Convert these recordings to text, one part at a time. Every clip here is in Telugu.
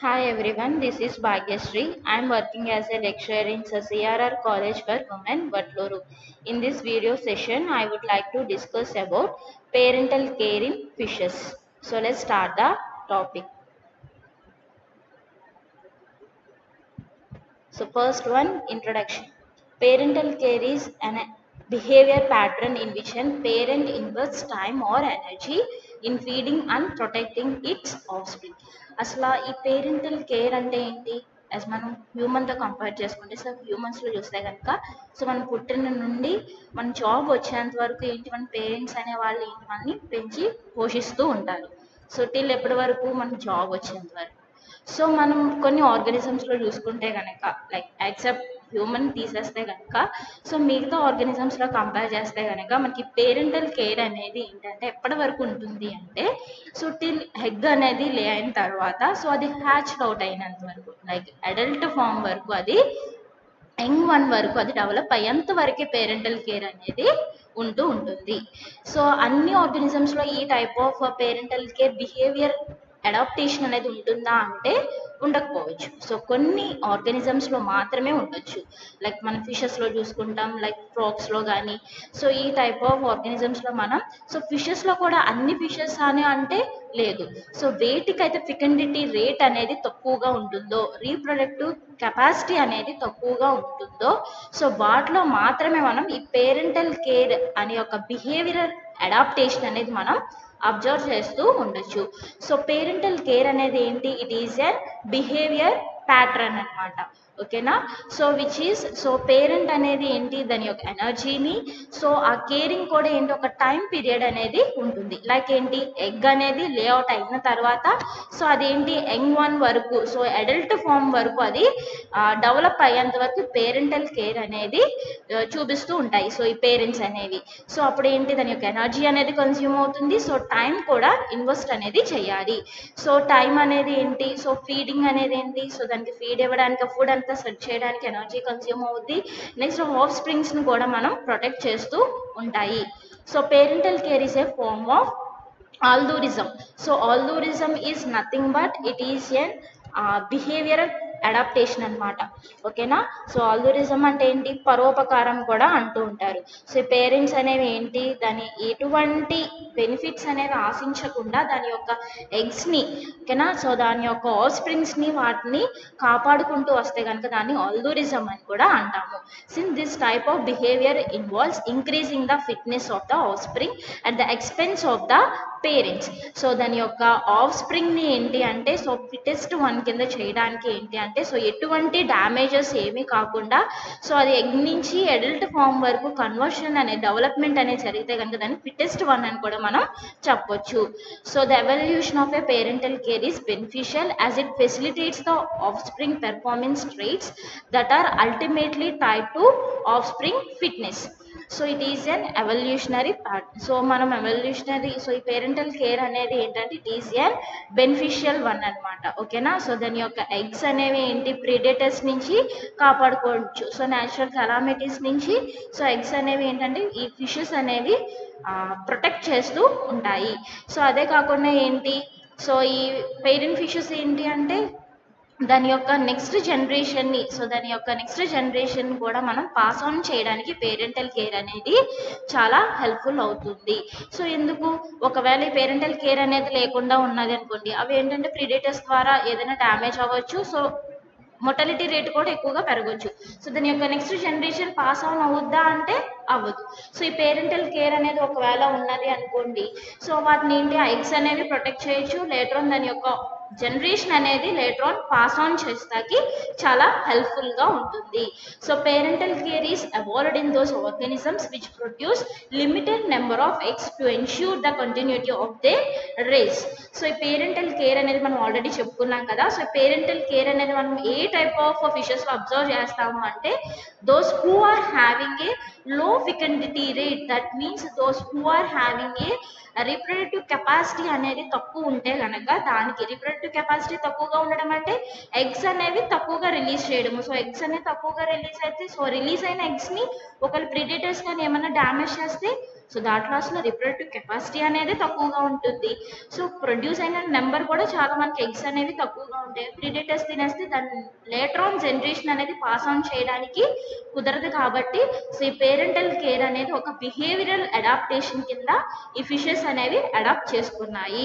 Hi everyone, this is Bhagyashree. I am working as a lecturer in CRR College for Women, Vatluru. In this video session, I would like to discuss about parental care in fishes. So let's start the topic. So first one, introduction. Parental care is an behavior pattern in which a parent invests time or energy in feeding and protecting its offspring. అసలు ఈ పేరెంటల్ కేర్ అంటే ఏంటి యాజ్ మనం హ్యూమన్తో కంపేర్ చేసుకుంటే సో హ్యూమన్స్లో చూస్తే కనుక సో మనం పుట్టిన నుండి మన జాబ్ వచ్చేంత వరకు ఏంటి మన పేరెంట్స్ అనే వాళ్ళు ఏంటి మనల్ని పెంచి పోషిస్తూ ఉంటారు సో టిల్ ఎప్పటి వరకు మన జాబ్ వచ్చేంత వరకు సో మనం కొన్ని ఆర్గానిజమ్స్లో చూసుకుంటే కనుక లైక్ యాక్సెప్ట్ హ్యూమన్ తీసేస్తే కనుక సో మిగతా ఆర్గానిజమ్స్లో కంపేర్ చేస్తే కనుక మనకి పేరెంటల్ కేర్ అనేది ఏంటంటే ఎప్పటి వరకు ఉంటుంది అంటే సో టిల్ హెగ్ అనేది లే అయిన తర్వాత సో అది హ్యాచ్ అవుట్ అయినంత వరకు లైక్ అడల్ట్ ఫామ్ వరకు అది యంగ్ వన్ వరకు అది డెవలప్ అయ్యేంత వరకే పేరెంటల్ కేర్ అనేది ఉంటూ ఉంటుంది సో అన్ని ఆర్గానిజమ్స్లో ఈ type of parental care behaviour adaptation అనేది ఉంటుందా అంటే ఉండకపోవచ్చు సో కొన్ని ఆర్గానిజమ్స్లో మాత్రమే ఉండొచ్చు లైక్ మన ఫిషెస్లో చూసుకుంటాం లైక్ ఫ్రాక్స్లో కానీ సో ఈ టైప్ ఆఫ్ ఆర్గానిజమ్స్లో మనం సో ఫిషెస్లో కూడా అన్ని ఫిషెస్ అని అంటే లేదు సో వేటికైతే ఫికండిటీ రేట్ అనేది తక్కువగా ఉంటుందో రీప్రొడక్టివ్ కెపాసిటీ అనేది తక్కువగా ఉంటుందో సో వాటిలో మాత్రమే మనం ఈ పేరెంటల్ కేర్ అనే ఒక బిహేవియర్ అడాప్టేషన్ అనేది మనం అబ్జర్వ్ చేస్తూ ఉండొచ్చు సో పేరెంటల్ కేర్ అనేది ఏంటి it is a behaviour pattern అనమాట ఓకేనా so which is so parent అనేది ఏంటి దాని యొక్క ఎనర్జీని సో ఆ కేరింగ్ కూడా ఏంటి ఒక టైం పీరియడ్ అనేది ఉంటుంది లైక్ ఏంటి ఎగ్ అనేది లేఅవుట్ అయిన తర్వాత సో అదేంటి యంగ్ వన్ వరకు సో అడల్ట్ ఫామ్ వరకు అది డెవలప్ అయ్యేంత వరకు పేరెంటల్ కేర్ అనేది చూపిస్తూ ఉంటాయి సో ఈ పేరెంట్స్ అనేవి సో అప్పుడు ఏంటి దాని యొక్క ఎనర్జీ అనేది కన్స్యూమ్ అవుతుంది సో టైం కూడా ఇన్వెస్ట్ అనేది చేయాలి సో టైం అనేది ఏంటి సో ఫీడింగ్ అనేది ఏంటి సో దానికి ఫీడ్ ఇవ్వడానికి ఫుడ్ అంతా సెట్ చేయడానికి ఎనర్జీ కన్స్యూమ్ అవుద్ది నెక్స్ట్ ఆఫ్ స్ప్రింగ్స్ని కూడా మనం ప్రొటెక్ట్ చేస్తూ ఉంటాయి so parental care is a form of altruism so altruism is nothing but it is an behavioural adaptation అనమాట ఓకేనా సో ఆల్దూరిజం అంటే ఏంటి పరోపకారం కూడా అంటూ ఉంటారు సో పేరెంట్స్ అనేవి ఏంటి దాని ఎటువంటి బెనిఫిట్స్ అనేవి ఆశించకుండా దాని యొక్క ఎగ్స్ని ఓకేనా సో దాని యొక్క ఆఫ్ స్ప్రింగ్స్ని వాటిని కాపాడుకుంటూ వస్తే కనుక దాన్ని ఆల్దూరిజం అని కూడా అంటాము since this type of behaviour involves increasing the fitness of the offspring at the expense of the parents so దాని యొక్క ఆఫ్ స్ప్రింగ్ని ఏంటి అంటే సో ఫిటెస్ట్ వన్ కింద చేయడానికి ఏంటి అంటే సో ఎటువంటి డ్యామేజెస్ ఏమీ కాకుండా సో అది ఎగ్ నుంచి అడల్ట్ ఫామ్ వరకు కన్వర్షన్ అనే డెవలప్మెంట్ అనేది జరిగితే కనుక దాన్ని ఫిటెస్ట్ వన్ అని కూడా మనం చెప్పొచ్చు so the evolution of a parental care is beneficial as it facilitates the offspring performance traits that are ultimately tied to offspring fitness so it is an evolutionary part so మనం ఎవల్యూషనరీ సో ఈ పేరెంటల్ కేర్ అనేది ఏంటంటే it is an beneficial one అనమాట ఓకేనా సో దాని యొక్క ఎగ్స్ అనేవి ఏంటి ప్రిడేటర్స్ నుంచి కాపాడుకోవచ్చు సో న్యాచురల్ కెలామిటీస్ నుంచి సో ఎగ్స్ అనేవి ఏంటంటే ఈ ఫిషెస్ అనేవి ప్రొటెక్ట్ చేస్తూ ఉంటాయి సో అదే కాకుండా ఏంటి సో ఈ పేరెంట్ ఫిషెస్ ఏంటి అంటే దాని యొక్క నెక్స్ట్ జనరేషన్ని సో దాని యొక్క నెక్స్ట్ జనరేషన్ కూడా మనం పాస్ ఆన్ చేయడానికి పేరెంటల్ కేర్ అనేది చాలా హెల్ప్ఫుల్ అవుతుంది సో ఎందుకు ఒకవేళ ఈ పేరెంటల్ కేర్ అనేది లేకుండా ఉన్నది అనుకోండి అవి ఏంటంటే ప్రిడేటర్స్ ద్వారా ఏదైనా డ్యామేజ్ అవ్వచ్చు సో మొటాలిటీ రేట్ కూడా ఎక్కువగా పెరగవచ్చు సో దాని యొక్క నెక్స్ట్ జనరేషన్ పాస్ ఆన్ అవుద్దా అంటే అవ్వదు సో ఈ పేరెంటల్ కేర్ అనేది ఒకవేళ ఉన్నది అనుకోండి సో వాటిని ఏంటి ఎగ్స్ అనేవి ప్రొటెక్ట్ చేయొచ్చు లేటర్ ఆన్ దాని యొక్క జనరేషన్ అనేది లేటర్ ఆన్ పాస్ ఆన్ చేస్తాకి చాలా హెల్ప్ఫుల్గా ఉంటుంది so parental care is evolved in those organisms which produce limited number of eggs to ensure the continuity of the race so ఈ పేరెంటల్ కేర్ అనేది మనం ఆల్రెడీ చెప్పుకున్నాం కదా సో పేరెంటల్ కేర్ అనేది మనం ఏ టైప్ ఆఫ్ ఫిషెస్లో అబ్జర్వ్ చేస్తాము అంటే those who are having a low fecundity rate that means those who are having a reproductive capacity అనేది తక్కువ ఉంటే కనుక దానికి రీప్రొడక్టివ్ కెపాసిటీ తక్కువగా ఉండడం అంటే ఎగ్స్ అనేవి తక్కువగా రిలీజ్ చేయడము సో ఎగ్స్ అనేవి తక్కువగా రిలీజ్ అయితే సో రిలీజ్ అయిన ఎగ్స్ని ఒకవేళ ప్రిడేటర్స్ కానీ ఏమైనా డ్యామేజ్ చేస్తే సో దాంట్లో అసలు రిప్రొడక్టివ్ కెపాసిటీ అనేది తక్కువగా ఉంటుంది సో ప్రొడ్యూస్ అయిన నెంబర్ కూడా చాలా మనకి ఎగ్స్ అనేవి తక్కువగా ఉంటాయి ప్రిడేటర్స్ తినేస్తే దాన్ని లేటర్ ఆన్ జనరేషన్ అనేది పాస్ ఆన్ చేయడానికి కుదరదు కాబట్టి సో ఈ పేరెంటల్ కేర్ అనేది ఒక బిహేవియరల్ అడాప్టేషన్ కింద ఈ ఫిషెస్ అనేవి అడాప్ట్ చేసుకున్నాయి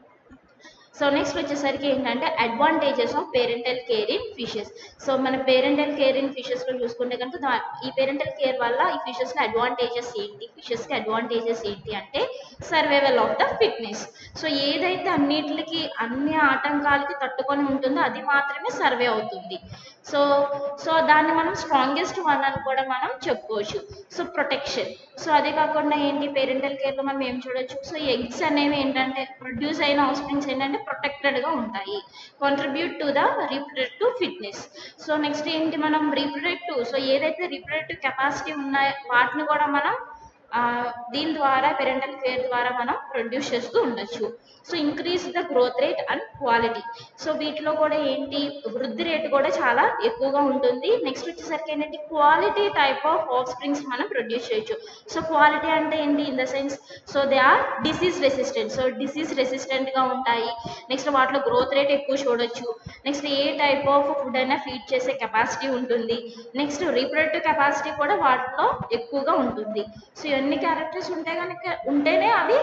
సో నెక్స్ట్ వచ్చేసరికి ఏంటంటే advantages of parental care in fishes so మన పేరెంటల్ కేర్ ఇన్ ఫిషెస్ లో చూసుకుంటే కనుక దా- ఈ పేరెంటల్ కేర్ వల్ల ఈ ఫిషెస్ లో అడ్వాంటేజెస్ ఏంటి ఫిషెస్ కి అడ్వాంటేజెస్ ఏంటి అంటే survival of the fitness so ఏదైతే అన్నిటికి అన్ని ఆటంకాలకి తట్టుకొని ఉంటుందో అది మాత్రమే సర్వే అవుతుంది సో సో దాన్ని మనం స్ట్రాంగెస్ట్ వన్ అని కూడా మనం చెప్పుకోవచ్చు సో ప్రొటెక్షన్ సో అదే కాకుండా ఏంటి పేరెంటల్ కేర్ లో మనం ఏం చూడొచ్చు సో ఎగ్స్ అనేవి ఏంటంటే ప్రొడ్యూస్ అయిన ఆఫ్స్ప్రింగ్స్ ఏంటంటే ప్రొటెక్టెడ్ గా ఉంటాయి contribute to the reproductive fitness so next ఏంటి మనం రీప్రొడక్టివ్ సో ఏదైతే రీప్రొడక్టివ్ కెపాసిటీ ఉన్నాయో వాటిని కూడా మనం ఆ, దీని ద్వారా పేరెంటల్ కేర్ ద్వారా మనం ప్రొడ్యూస్ చేస్తూ ఉండొచ్చు so increase the growth rate and quality so వీటిలో కూడా ఏంటి వృద్ధి రేటు కూడా చాలా ఎక్కువగా ఉంటుంది నెక్స్ట్ వచ్చేసరికి ఏంటంటే quality type of offsprings మనం ప్రొడ్యూస్ చేయొచ్చు సో క్వాలిటీ అంటే ఏంటి in the sense so they are disease resistant so disease resistant గా ఉంటాయి నెక్స్ట్ వాటిలో గ్రోత్ రేట్ ఎక్కువ చూడొచ్చు next a type of food అయినా ఫీడ్ చేసే కెపాసిటీ ఉంటుంది నెక్స్ట్ రీప్రొడక్టివ్ కెపాసిటీ కూడా వాటిలో ఎక్కువగా ఉంటుంది సో ఇవన్నీ క్యారెక్టర్స్ ఉంటే కనుక ఉంటేనే అవి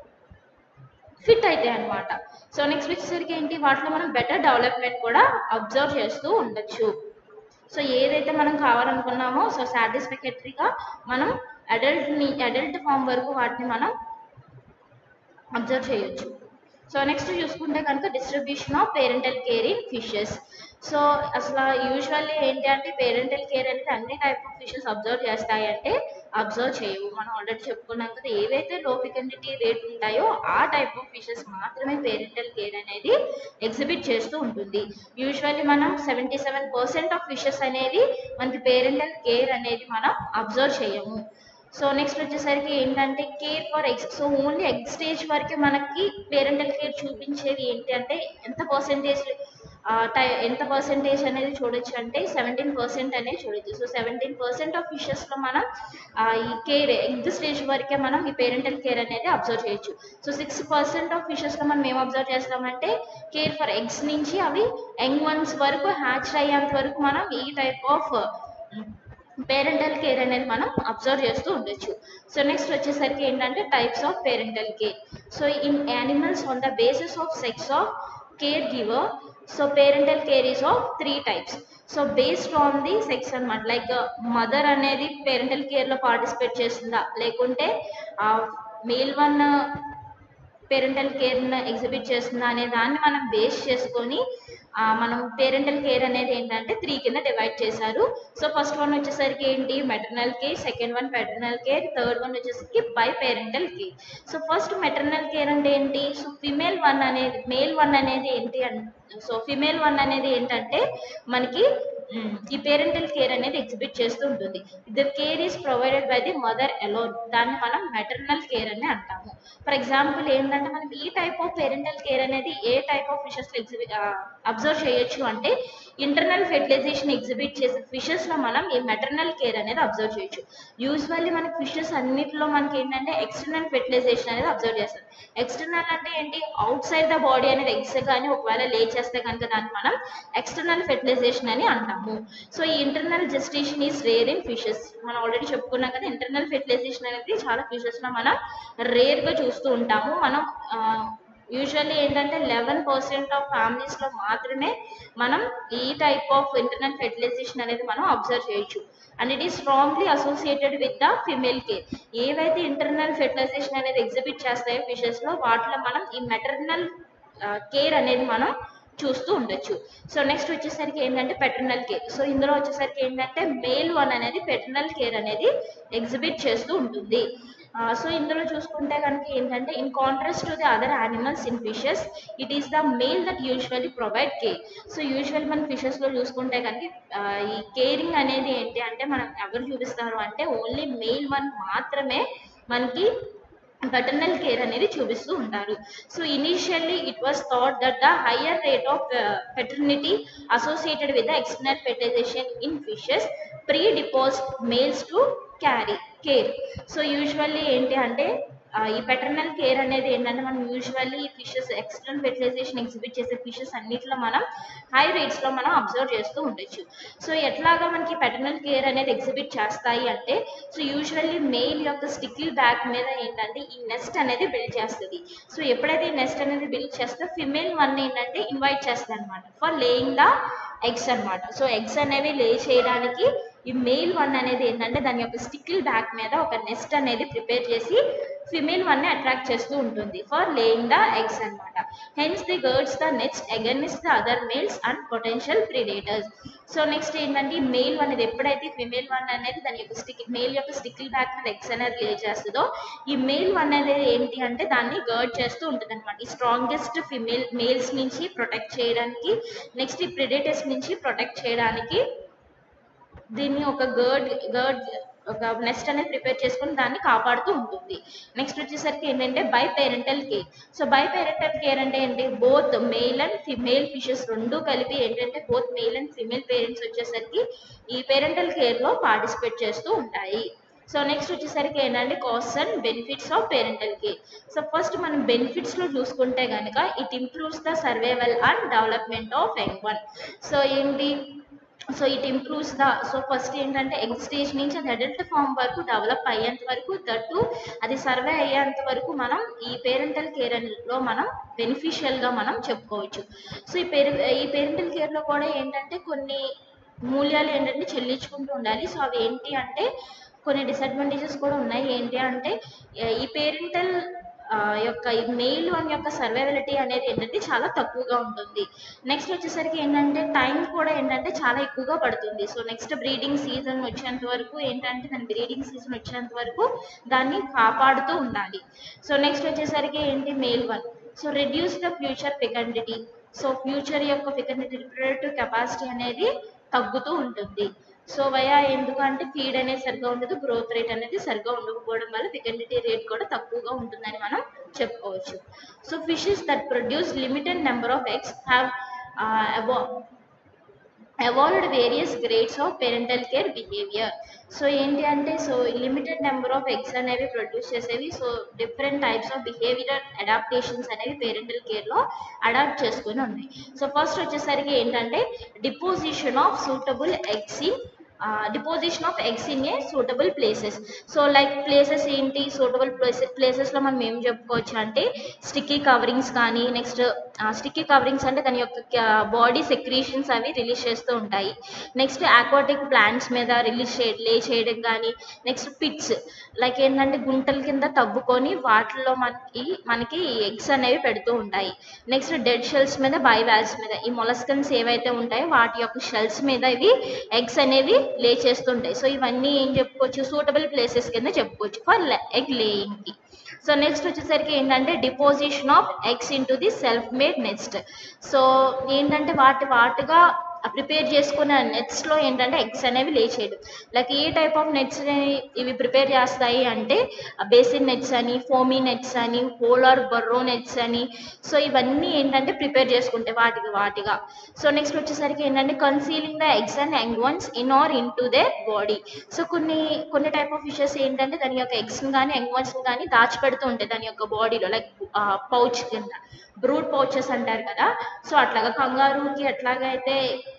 ఫిట్ అవుతాయి అన్నమాట సో నెక్స్ట్ వచ్చేసరికి ఏంటి వాటిలో మనం బెటర్ డెవలప్మెంట్ కూడా అబ్జర్వ్ చేస్తూ ఉండొచ్చు సో ఏదైతే మనం కావాలనుకున్నామో సో సాటిస్ఫాక్టరీగా మనం అడల్ట్ని అడల్ట్ ఫామ్ వరకు వాటిని మనం అబ్జర్వ్ చేయొచ్చు సో నెక్స్ట్ చూసుకుంటే కనుక distribution of parental care in fishes so అసలు యూజువల్లీ ఏంటి అంటే పేరెంటల్ కేర్ అనేది అన్ని టైప్ ఆఫ్ ఫిషెస్ అబ్జర్వ్ చేస్తాయి అంటే అబ్జర్వ్ చేయవు మనం ఆల్రెడీ చెప్పుకున్నాం కదా ఏవైతే లో ఫికనిటీ రేట్ ఉంటాయో ఆ టైప్ ఆఫ్ ఫిషెస్ మాత్రమే పేరెంటల్ కేర్ అనేది ఎగ్జిబిట్ చేస్తూ ఉంటుంది యూజువల్లీ మనం seventy seven percent of fishes అనేది మనకి పేరెంటల్ కేర్ అనేది మనం అబ్జర్వ్ చేయము సో నెక్స్ట్ వచ్చేసరికి ఏంటంటే care for eggs so only egg stage వరకే మనకి పేరెంటల్ కేర్ చూపించేది ఏంటి అంటే ఎంత పర్సెంటేజ్ టై ఎంత పర్సెంటేజ్ అనేది చూడొచ్చు అంటే సెవెంటీన్ పర్సెంట్ అనేది చూడొచ్చు సో సెవెంటీన్ పర్సెంట్ ఆఫ్ ఫిషెస్లో మనం ఆ, ఈ కేర్ ఎగ్ స్టేజ్ వరకే మనం ఈ పేరెంటల్ కేర్ అనేది అబ్జర్వ్ చేయొచ్చు సో సిక్స్ పర్సెంట్ ఆఫ్ ఫిషెస్లో మనం ఏం అబ్జర్వ్ చేస్తామంటే కేర్ ఫర్ ఎగ్స్ నుంచి అవి యంగ్ వన్స్ వరకు హ్యాచ్ అయ్యేంత వరకు మనం ఈ టైప్ ఆఫ్ పేరెంటల్ కేర్ అనేది మనం అబ్జర్వ్ చేస్తూ ఉండొచ్చు సో నెక్స్ట్ వచ్చేసరికి ఏంటంటే types of parental care so in animals on the basis of sex of care giver so parental care is of three types so based on the sex అనమాట లైక్ మదర్ అనేది పేరెంటల్ కేర్లో పార్టిసిపేట్ చేస్తుందా లేకుంటే మేల్ వన్ పేరెంటల్ కేర్ని ఎగ్జిబిట్ చేస్తుందా అనే దాన్ని మనం బేస్ చేసుకొని ఆ, మనం పేరెంటల్ కేర్ అనేది ఏంటంటే త్రీ కింద డివైడ్ చేశారు సో ఫస్ట్ వన్ వచ్చేసరికి ఏంటి maternal care second one paternal care third one వచ్చేసరికి biparental care so first maternal care అంటే ఏంటి సో ఫిమేల్ వన్ అనేది మేల్ వన్ అనేది ఏంటి అంటే సో ఫిమేల్ వన్ అనేది ఏంటంటే మనకి మ్, ఈ పేరెంటల్ కేర్ అనేది ఎగ్జిబిట్ చేస్తూ ఉంటుంది the care is provided by the mother alone దాన్ని మనం మెటర్నల్ కేర్ అని అంటాము ఫర్ ఎగ్జాంపుల్ ఏంటంటే మనం ఈ టైప్ ఆఫ్ పేరెంటల్ కేర్ అనేది a type of fishes exhibit observe చేయొచ్చు అంటే ఇంటర్నల్ ఫెర్టిలైజేషన్ ఎగ్జిబిట్ చేసే ఫిషెస్ లో మనం ఈ మెటర్నల్ కేర్ అనేది అబ్జర్వ్ చేయొచ్చు యూజువల్లీ మనకి ఫిషెస్ అన్నిటిలో మనకి ఏంటంటే ఎక్స్టర్నల్ ఫెర్టిలైజేషన్ అనేది అబ్జర్వ్ చేస్తాం ఎక్స్టర్నల్ అంటే ఏంటి అవుట్ సైడ్ ద బాడీ అనేది ఎగ్స్ కానీ ఒకవేళ లే చేస్తే కనుక దాన్ని మనం ఎక్స్టర్నల్ ఫెర్టిలైజేషన్ అని అంటాము సో ఈ internal gestation is rare in fishes మనం ఆల్రెడీ చెప్పుకున్నాం కదా ఇంటర్నల్ ఫెర్టిలైజేషన్ అనేది చాలా ఫిషెస్ లో మనం రేర్ గా చూస్తూ ఉంటాము మనం యూజువల్లీ ఏంటంటే లెవెన్ పర్సెంట్ ఆఫ్ ఫ్యామిలీస్ లో మాత్రమే మనం ఈ టైప్ ఆఫ్ ఇంటర్నల్ ఫెర్టిలైజేషన్ అనేది మనం అబ్జర్వ్ చేయొచ్చు and it is strongly associated with the female care ఏవైతే ఇంటర్నల్ ఫెర్టిలైజేషన్ అనేది ఎగ్జిబిట్ చేస్తాయో ఫిషెస్ లో వాటిలో మనం ఈ మెటర్నల్ కేర్ అనేది మనం చూస్తూ ఉండొచ్చు సో నెక్స్ట్ వచ్చేసరికి ఏంటంటే పెటర్నల్ కేర్ సో ఇందులో వచ్చేసరికి ఏంటంటే మేల్ వన్ అనేది పెటర్నల్ కేర్ అనేది ఎగ్జిబిట్ చేస్తూ ఉంటుంది సో ఇందులో చూసుకుంటే కనుక ఏంటంటే in contrast to the other animals in fishes it is the male that usually provide care so usual మన ఫిషెస్ లో చూసుకుంటే కనుక ఆ, ఈ కేరింగ్ అనేది ఏంటి అంటే మనం ఎవరు చూపిస్తారు అంటే ఓన్లీ మెయిల్ వన్ మాత్రమే మనకి పటర్నల్ కేర్ అనేది చూపిస్తూ ఉంటారు so initially it was thought that the higher rate of paternity associated with the external fertilization in fishes predispose males to carry care so usually ఏంటి అంటే ఆ, ఈ పెటర్నల్ కేర్ అనేది ఏంటంటే మనం యూజువల్లీ ఈ ఫిషెస్ ఎక్స్టర్నల్ ఫెర్టిలైజేషన్ ఎగ్జిబిట్ చేసే ఫిషెస్ అన్నిట్లో మనం హై రేట్స్లో మనం అబ్జర్వ్ చేస్తూ ఉండొచ్చు సో ఎట్లాగా మనకి పెటర్నల్ కేర్ అనేది ఎగ్జిబిట్ చేస్తాయి అంటే సో యూజువల్లీ మెయిల్ యొక్క స్టికిల్ బ్యాక్ మీద ఏంటంటే ఈ నెస్ట్ అనేది బిల్డ్ చేస్తుంది సో ఎప్పుడైతే ఈ నెస్ట్ అనేది బిల్డ్ చేస్తే ఫిమేల్ వన్ ఏంటంటే ఇన్వైట్ చేస్తుంది అనమాట ఫర్ లేయింగ్ ద ఎగ్స్ అన్నమాట సో ఎగ్స్ అనేవి లే చేయడానికి ఈ మెయిల్ వన్ అనేది ఏంటంటే దాని యొక్క స్టికిల్ బ్యాక్ మీద ఒక నెస్ట్ అనేది ప్రిపేర్ చేసి ఫిమేల్ వన్ ని అట్రాక్ట్ చేస్తూ ఉంటుంది ఫర్ లేయింగ్ ద ఎగ్స్ అన్నమాట hence the guards the nest against the other males and potential predators so next ఏంటంటే ఈ మెయిల్ వన్ అనేది ఎప్పుడైతే ఫిమేల్ వన్ అనేది దాని యొక్క స్టిక్ మెయిల్ యొక్క స్టికిల్ బ్యాక్ మీద ఎగ్స్ అనేది లే చేస్తుందో ఈ మెయిల్ వన్ అనేది ఏంటి అంటే దాన్ని గర్డ్ చేస్తూ ఉంటుంది అనమాట ఈ స్ట్రాంగెస్ట్ ఫిమేల్ మేల్స్ నుంచి ప్రొటెక్ట్ చేయడానికి నెక్స్ట్ ఈ ప్రిడేటర్స్ నుంచి ప్రొటెక్ట్ చేయడానికి దీన్ని ఒక గర్డ్ గర్డ్ ఒక నెస్ట్ అనేది ప్రిపేర్ చేసుకొని దాన్ని కాపాడుతూ ఉంటుంది నెక్స్ట్ వచ్చేసరికి ఏంటంటే biparental care so biparental care అంటే ఏంటి both male and female fishes రెండు కలిపి ఏంటంటే both male and female parents వచ్చేసరికి ఈ పేరెంటల్ కేర్లో పార్టిసిపేట్ చేస్తూ ఉంటాయి సో నెక్స్ట్ వచ్చేసరికి ఏంటంటే cost and benefits of parental care so first మనం బెనిఫిట్స్ లో చూసుకుంటే కనుక it improves the survival and development of young one so ఏంటి so it improves the so first ఏంటంటే ఎగ్ స్టేజ్ నుంచి అది అడల్ట్ ఫామ్ వరకు డెవలప్ అయ్యేంత వరకు దట్టు అది సర్వే అయ్యేంత వరకు మనం ఈ పేరెంటల్ కేర్ లో మనం beneficial గా మనం చెప్పుకోవచ్చు సో ఈ పేరు ఈ పేరెంటల్ కేర్లో కూడా ఏంటంటే కొన్ని మూల్యాలు ఏంటంటే చెల్లించుకుంటూ ఉండాలి సో అవి ఏంటి అంటే కొన్ని డిసడ్వాంటేజెస్ కూడా ఉన్నాయి ఏంటి అంటే ఏ- ఈ పేరెంటల్ యొక్క ఈ మెయిల్ వన్ యొక్క సర్వైవలిటీ అనేది ఏంటంటే చాలా తక్కువగా ఉంటుంది నెక్స్ట్ వచ్చేసరికి ఏంటంటే టైం కూడా ఏంటంటే చాలా ఎక్కువగా పడుతుంది సో నెక్స్ట్ బ్రీడింగ్ సీజన్ వచ్చేంత వరకు ఏంటంటే దాని బ్రీడింగ్ సీజన్ వచ్చేంత వరకు దాన్ని కాపాడుతూ ఉండాలి సో నెక్స్ట్ వచ్చేసరికి ఏంటి male one so reduce the future fecundity so future యొక్క ఫెకండిటీ రిప్రొడక్టివ్ కెపాసిటీ అనేది తగ్గుతూ ఉంటుంది సో వయా ఎందుకంటే ఫీడ్ అనేది సరిగ్గా ఉండదు గ్రోత్ రేట్ అనేది సరిగ్గా ఉండకపోవడం వల్ల ఫెకండిటీ రేట్ కూడా తక్కువగా ఉంటుందని మనం చెప్పుకోవచ్చు so fishes that produce limited number of eggs have evolved various grades of parental care behaviour so ఏంటి అంటే so limited number of eggs అనేవి ప్రొడ్యూస్ చేసేవి so different types of behaviour adaptations అనేవి పేరెంటల్ కేర్లో అడాప్ట్ చేసుకుని ఉన్నాయి సో ఫస్ట్ వచ్చేసరికి ఏంటంటే deposition of suitable eggs in deposition of eggs in a suitable places so like places ఏంటి సూటబుల్ ప్లేసెస్ ప్లేసెస్లో మనం ఏం చెప్పుకోవచ్చు అంటే స్టిక్కీ కవరింగ్స్ కానీ నెక్స్ట్ స్టిక్కీ కవరింగ్స్ అంటే దాని యొక్క బాడీ సెక్రీషన్స్ అవి రిలీజ్ చేస్తూ ఉంటాయి నెక్స్ట్ ఆక్వాటిక్ ప్లాంట్స్ మీద రిలీజ్ చే లే చేయడం కానీ నెక్స్ట్ పిట్స్ లైక్ ఏంటంటే గుంటల కింద తవ్వుకొని వాటిల్లో మనకి మనకి ఎగ్స్ అనేవి పెడుతూ ఉంటాయి నెక్స్ట్ డెడ్ షెల్స్ మీద బైవాల్స్ మీద ఈ మొలస్కన్స్ ఏవైతే ఉంటాయో వాటి యొక్క షెల్స్ మీద ఇవి ఎగ్స్ అనేవి లే చేస్తుంటాయి సో ఇవన్నీ ఏం చెప్పుకోవచ్చు సూటబుల్ ప్లేసెస్ కింద చెప్పుకోవచ్చు ఫర్ ఎగ్ లేయింగ్ కి సో నెక్స్ట్ వచ్చేసరికి ఏంటంటే deposition of eggs into the self made nest so ఏంటంటే వాటి వాటిగా ప్రిపేర్ చేసుకున్న నెట్స్ లో ఏంటంటే ఎగ్స్ అనేవి లే చేయడం like a type of nests ఇవి ప్రిపేర్ చేస్తాయి అంటే బేసిన్ నెట్స్ అని ఫోమీ నెట్స్ అని పోలార్ బర్రో నెట్స్ అని సో ఇవన్నీ ఏంటంటే ప్రిపేర్ చేసుకుంటాయి వాటికి వాటిగా సో నెక్స్ట్ వచ్చేసరికి ఏంటంటే concealing the eggs and young ones in or in to the body so కొన్ని కొన్ని టైప్ ఆఫ్ ఫిషెస్ ఏంటంటే దాని యొక్క ఎగ్స్ కానీ యంగ్ వన్స్ కానీ దాచిపెడుతూ ఉంటాయి దాని యొక్క బాడీలో లైక్ పౌచ్ కింద బ్రూడ్ పౌచెస్ అంటారు కదా సో అట్లాగా కంగారూకి ఎట్లాగైతే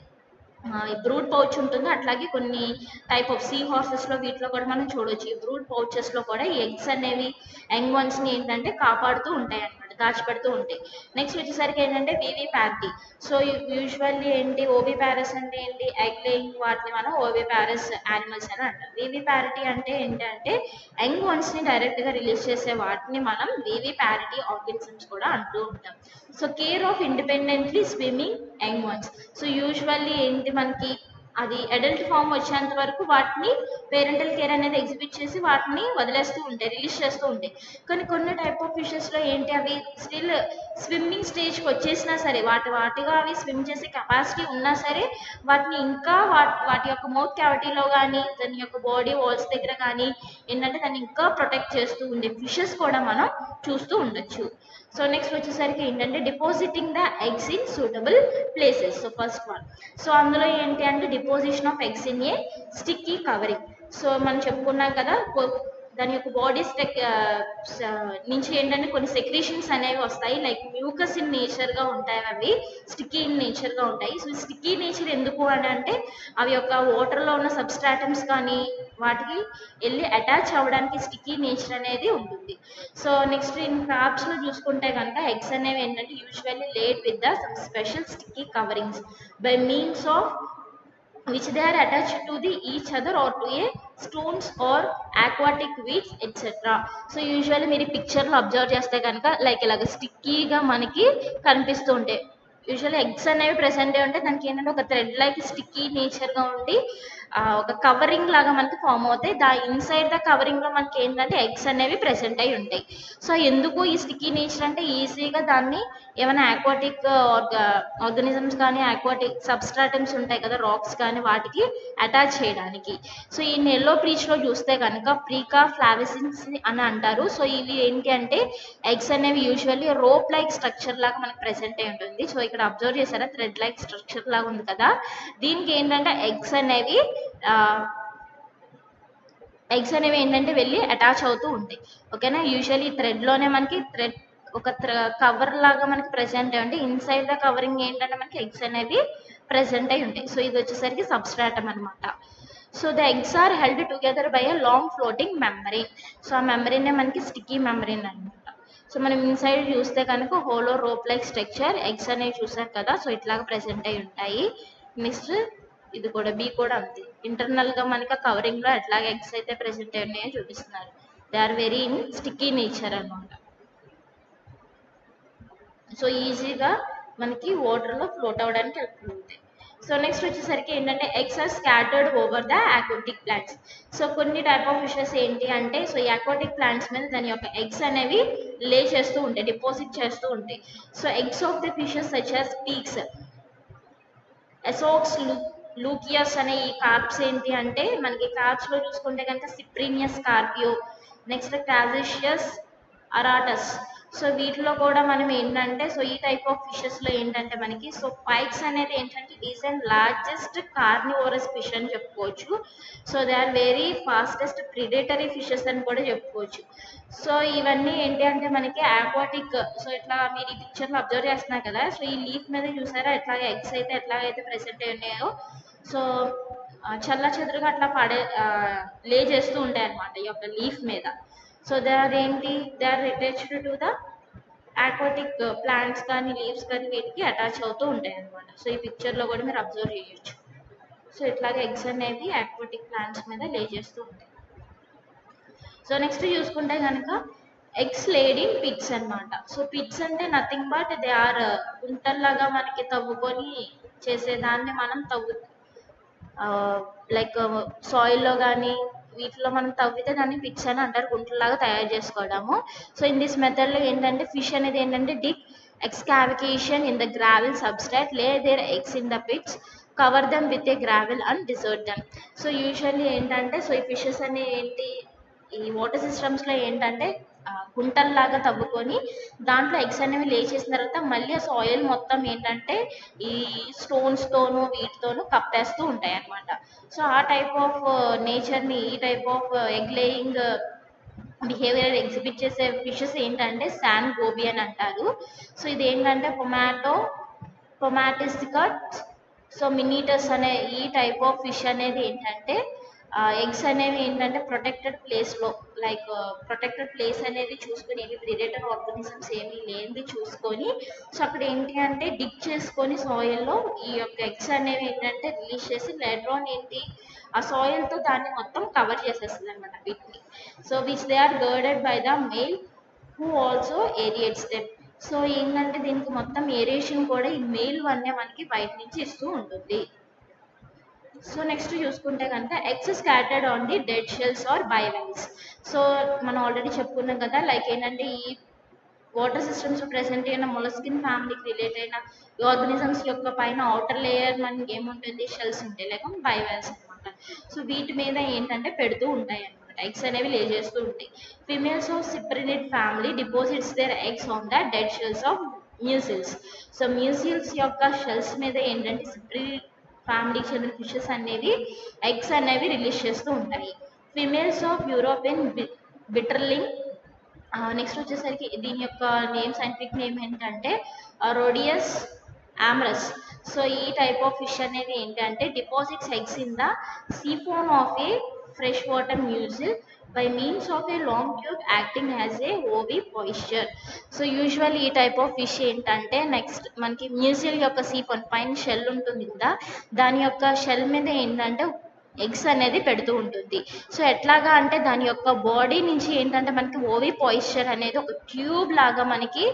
ఆ, ఈ బ్రూడ్ పౌచ్ ఉంటుందో అట్లాగే కొన్ని టైప్ ఆఫ్ సీ హార్సెస్లో వీటిలో కూడా మనం చూడొచ్చు ఈ బ్రూడ్ పౌచెస్లో కూడా ఈ ఎగ్స్ అనేవి యంగ్ వన్స్ని ఏంటంటే కాపాడుతూ ఉంటాయి అన్నమాట దాచిపెడుతూ ఉంటాయి నెక్స్ట్ వచ్చేసరికి ఏంటంటే వివి ప్యారిటీ సో యూజువల్లీ ఏంటి ఓబీ ప్యారస్ అంటే ఏంటి ఎగ్ లేయింగ్ వాటిని మనం ఓబీ ప్యారస్ యానిమల్స్ అని అంటాం వివి ప్యారిటీ అంటే ఏంటంటే యంగ్ వన్స్ని డైరెక్ట్గా రిలీజ్ చేసే వాటిని మనం వివి ప్యారిటీ ఆర్గానిజమ్స్ కూడా అంటూ ఉంటాం so care of independently swimming young ones so usually ఏంటి మనకి అది అడల్ట్ ఫామ్ వచ్చేంత వరకు వాటిని పేరెంటల్ కేర్ అనేది ఎగ్జిబిట్ చేసి వాటిని వదిలేస్తూ ఉంటాయి రిలీజ్ చేస్తూ ఉంటాయి కానీ కొన్ని టైప్ ఆఫ్ ఫిషెస్లో ఏంటి అవి స్టిల్ స్విమ్మింగ్ స్టేజ్కి వచ్చేసినా సరే వాటి వాటిగా అవి స్విమ్ చేసే కెపాసిటీ ఉన్నా సరే వాటిని ఇంకా వాటి వాటి యొక్క మౌత్ క్యావిటీలో కానీ దాని యొక్క బాడీ వాల్స్ దగ్గర కానీ ఏంటంటే దాన్ని ఇంకా ప్రొటెక్ట్ చేస్తూ ఉండే ఫిషెస్ కూడా మనం చూస్తూ ఉండొచ్చు సో నెక్స్ట్ వచ్చేసరికి ఏంటంటే depositing the eggs in suitable places so first one so అందులో ఏంటి అంటే deposition of eggs in a sticky covering so మనం చెప్పుకున్నాం కదా కొ- దాని యొక్క బాడీ స్టెక్ నుంచి ఏంటంటే కొన్ని సెక్రీషన్స్ అనేవి వస్తాయి లైక్ మ్యూకస్ ఇన్ నేచర్ గా ఉంటాయి అవి స్టిక్కీ ఇన్ నేచర్ గా ఉంటాయి సో స్టిక్కీ నేచర్ ఎందుకు అని అంటే అవి యొక్క వాటర్ లో ఉన్న సబ్స్ట్రాటమ్స్ కానీ వాటికి వెళ్ళి అటాచ్ అవ్వడానికి స్టిక్కీ నేచర్ అనేది ఉంటుంది సో నెక్స్ట్ ఇన్ క్రాప్స్ లో చూసుకుంటే కనుక ఎగ్స్ అనేవి ఏంటంటే usually laid with the some special sticky coverings by means of which they are attached to the each other or to a stones or aquatic weeds etc so usually మీరు పిక్చర్లో అబ్జర్వ్ చేస్తే కనుక లైక్ ఇలాగ స్టిక్కీగా మనకి కనిపిస్తూ ఉంటాయి యూజువల్లీ ఎగ్స్ అనేవి ప్రెసెంట్ అయి ఉంటే దానికి ఏంటంటే ఒక థ్రెడ్ లైక్ స్టిక్కీ నేచర్గా ఉండి ఆ, ఒక కవరింగ్ లాగా మనకి ఫామ్ అవుతాయి దా ఇన్సైడ్ ద కవరింగ్ లో మనకి ఏంటంటే ఎగ్స్ అనేవి ప్రెసెంట్ అయి ఉంటాయి సో ఎందుకు ఈ స్టిక్కీ నేచర్ అంటే ఈజీగా దాన్ని ఏమైనా ఆక్వాటిక్ ఆర్గానిజమ్స్ కానీ ఆక్వాటిక్ సబ్స్ట్రాటమ్స్ ఉంటాయి కదా రాక్స్ కానీ వాటికి అటాచ్ చేయడానికి సో ఈ నెల్లో బ్రీచ్ లో చూస్తే కనుక ప్రీకా ఫ్లావిసిన్స్ అని అంటారు సో ఇవి ఏంటి అంటే ఎగ్స్ అనేవి యూజువల్లీ రోప్ లైక్ స్ట్రక్చర్ లాగా మనకి ప్రెసెంట్ అయి ఉంటుంది సో ఇక్కడ అబ్జర్వ్ చేశారా థ్రెడ్ లైక్ స్ట్రక్చర్ లాగా ఉంది కదా దీనికి ఏంటంటే ఎగ్స్ అనేవి ఎగ్స్ అనేవి ఏంటంటే వెళ్ళి అటాచ్ అవుతూ ఉంటాయి ఓకేనా యూజువల్లీ థ్రెడ్లోనే మనకి థ్రెడ్ ఒక కవర్ లాగా మనకి ప్రెసెంట్ అయి ఉంటాయి ఇన్సైడ్ ద కవరింగ్ ఏంటంటే మనకి ఎగ్స్ అనేవి ప్రెసెంట్ అయి ఉంటాయి సో ఇది వచ్చేసరికి సబ్స్ట్రాటమ్ అనమాట so the eggs are held together by a long floating membrane so ఆ మెమరీనే మనకి స్టిక్కీ మెమరీన్ అనమాట సో మనం ఇన్సైడ్ చూస్తే కనుక hollow rope like structure eggs అనేవి చూసాం కదా సో ఇట్లాగా ప్రెసెంట్ అయి ఉంటాయి నెక్స్ట్ ఇది కూడా బి కూడా అంతే ఇంటర్నల్ గా మనకి కవరింగ్ లో ఎట్లాగ ఎగ్స్ అయితే ప్రెసెంట్ అయి ఉన్నాయో చూపిస్తున్నారు they are very in sticky nature అన్నమాట సో ఈజీగా మనకి వాటర్ లో ఫ్లోట్ అవ్వడానికి హెల్ప్ అవుతాయి సో నెక్స్ట్ వచ్చేసరికి ఏంటంటే eggs are scattered over the aquatic plants so కొన్ని టైప్ ఆఫ్ ఫిషెస్ ఏంటి అంటే సో ఈ aquatic ప్లాంట్స్ మీద దాని యొక్క ఎగ్స్ అనేవి లే చేస్తూ ఉంటాయి డిపాజిట్ చేస్తూ ఉంటాయి so eggs of the fishes such as pikes Esox lucius అనే ఈ కార్ప్స్ ఏంటి అంటే మనకి కార్ప్స్ లో చూసుకుంటే కనుక సిప్రీనియస్ కార్పియో నెక్స్ట్ క్రాజిషియస్ అరాటస్ సో వీటిలో కూడా మనం ఏంటంటే సో ఈ టైప్ ఆఫ్ ఫిషెస్ లో ఏంటంటే మనకి సో పైక్స్ అనేది ఏంటంటే is and largest carnivorous fish అని చెప్పుకోవచ్చు so they are very fastest predatory fishes అని కూడా చెప్పుకోవచ్చు సో ఇవన్నీ ఏంటి అంటే మనకి ఆక్వాటిక్ సో ఇట్లా మీరు ఈ పిక్చర్ లో అబ్జర్వ్ చేస్తున్నారు కదా సో ఈ లీఫ్ మీద చూసారా ఎట్లా ఎగ్స్ అయితే ఎట్లాగైతే ప్రెసెంట్ అయి ఉన్నాయో సో చల్ల చెదురుగా అట్లా పడే లే చేస్తూ ఉంటాయి అనమాట ఈ యొక్క లీఫ్ మీద సో దే ఆర్ ఏంటి they are attached to the aquatic plants కానీ లీవ్స్ కానీ వీటికి అటాచ్ అవుతూ ఉంటాయి అనమాట సో ఈ పిక్చర్ లో కూడా మీరు అబ్జర్వ్ చేయొచ్చు సో ఇట్లాగే ఎగ్స్ అనేవి ఆక్వాటిక్ ప్లాంట్స్ మీద లే చేస్తూ ఉంటాయి సో నెక్స్ట్ చూసుకుంటే కనుక ఎగ్స్ లేడ్ ఇన్ పిట్స్ అన్నమాట సో పిట్స్ అంటే నథింగ్ బట్ దే ఆర్ గుంటల్లాగా మనకి తవ్వుకొని చేసేదాన్ని మనం తవ్వు లైక్ సాయిల్లో కానీ వీటిలో మనం తవ్వితే దాన్ని పిట్స్ అని అంటారు గుంటలాగా తయారు చేసుకోవడము సో ఇన్ దిస్ మెథడ్లో ఏంటంటే ఫిష్ అనేది ఏంటంటే dig excavation in the gravel substrate lay their eggs in the pits cover them with a gravel and desert them so usually ఏంటంటే సో ఈ ఫిషెస్ అనే ఏంటి ఈ వాటర్ సిస్టమ్స్ లో ఏంటంటే ఆ, గుంటల్లాగా తవ్వుకొని దాంట్లో ఎగ్స్ అనేవి లే చేసిన తర్వాత మళ్ళీ ఆ సాయిల్ మొత్తం ఏంటంటే ఈ స్టోన్స్ తోను వీటితోను కప్పేస్తూ ఉంటాయి అన్నమాట సో ఆ టైప్ ఆఫ్ నేచర్ ని ఈ type of egg laying behaviour exhibit చేసే ఫిషెస్ ఏంటంటే శాండ్ గోబీ అని అంటారు సో ఇది ఏంటంటే పొమాటో పొమాటిస్కట్ సో మినీటస్ అనే ఈ టైప్ ఆఫ్ ఫిష్ అనేది ఏంటంటే ఎగ్స్ అనేవి ఏంటంటే ప్రొటెక్టెడ్ ప్లేస్లో లైక్ ప్రొటెక్టెడ్ ప్లేస్ అనేది చూసుకొని ఏమి ప్రిడేటర్ ఆర్గానిజమ్స్ ఏమీ లేనిది చూసుకొని సో అక్కడ ఏంటి అంటే డిక్ చేసుకొని సాయిల్లో ఈ యొక్క ఎగ్స్ అనేవి ఏంటంటే రిలీజ్ చేసి లెట్రాన్ ఏంటి ఆ సాయిల్తో దాన్ని మొత్తం కవర్ చేసేస్తుంది అనమాట వీటిని so which they are guarded by the male who also aerates them so ఏంటంటే దీనికి మొత్తం ఏరియేషన్ కూడా ఈ మెయిల్ వన్నే మనకి బయట నుంచి ఇస్తూ ఉంటుంది సో నెక్స్ట్ చూసుకుంటే కనుక eggs scattered on the dead shells or bivalves so మనం ఆల్రెడీ చెప్పుకున్నాం కదా లైక్ ఏంటంటే ఈ వాటర్ సిస్టమ్స్ ప్రెసెంట్ అయిన మొలస్కిన్ ఫ్యామిలీకి రిలేట్ అయిన ఆర్గనిజమ్స్ యొక్క పైన అవుటర్ లేయర్ మనకి ఏముంటుంది షెల్స్ ఉంటాయి లేక బైవెల్స్ అనమాట సో వీటి మీద ఏంటంటే పెడుతూ ఉంటాయి అనమాట ఎగ్స్ అనేవి లే చేస్తూ ఉంటాయి females of cyprinid family deposits their eggs on the dead shells of mussels so mussels యొక్క షెల్స్ మీద ఏంటంటే సిప్రినిడ్ ఫ్యామిలీకి చెందిన ఫిషెస్ అనేవి ఎగ్స్ అనేవి రిలీజ్ చేస్తూ ఉంటాయి females of European bitterling next వచ్చేసరికి దీని యొక్క నేమ్ సైంటిఫిక్ నేమ్ ఏంటంటే రోడియస్ ఆమ్రస్ సో ఈ టైప్ ఆఫ్ ఫిష్ అనేది ఏంటంటే deposits eggs in the siphon of a fresh water mussel by means of a long tube acting as a ovipositor so usual ఈ టైప్ ఆఫ్ ఫిష్ ఏంటంటే నెక్స్ట్ మనకి మ్యూజిల్ యొక్క సీఫోన్ పైన షెల్ ఉంటుంది కదా దాని యొక్క షెల్ మీద ఏంటంటే ఎగ్స్ అనేది పెడుతూ ఉంటుంది సో ఎట్లాగా అంటే దాని యొక్క బాడీ నుంచి ఏంటంటే మనకి ఓవి పాయిశ్చర్ అనేది ఒక ట్యూబ్ లాగా మనకి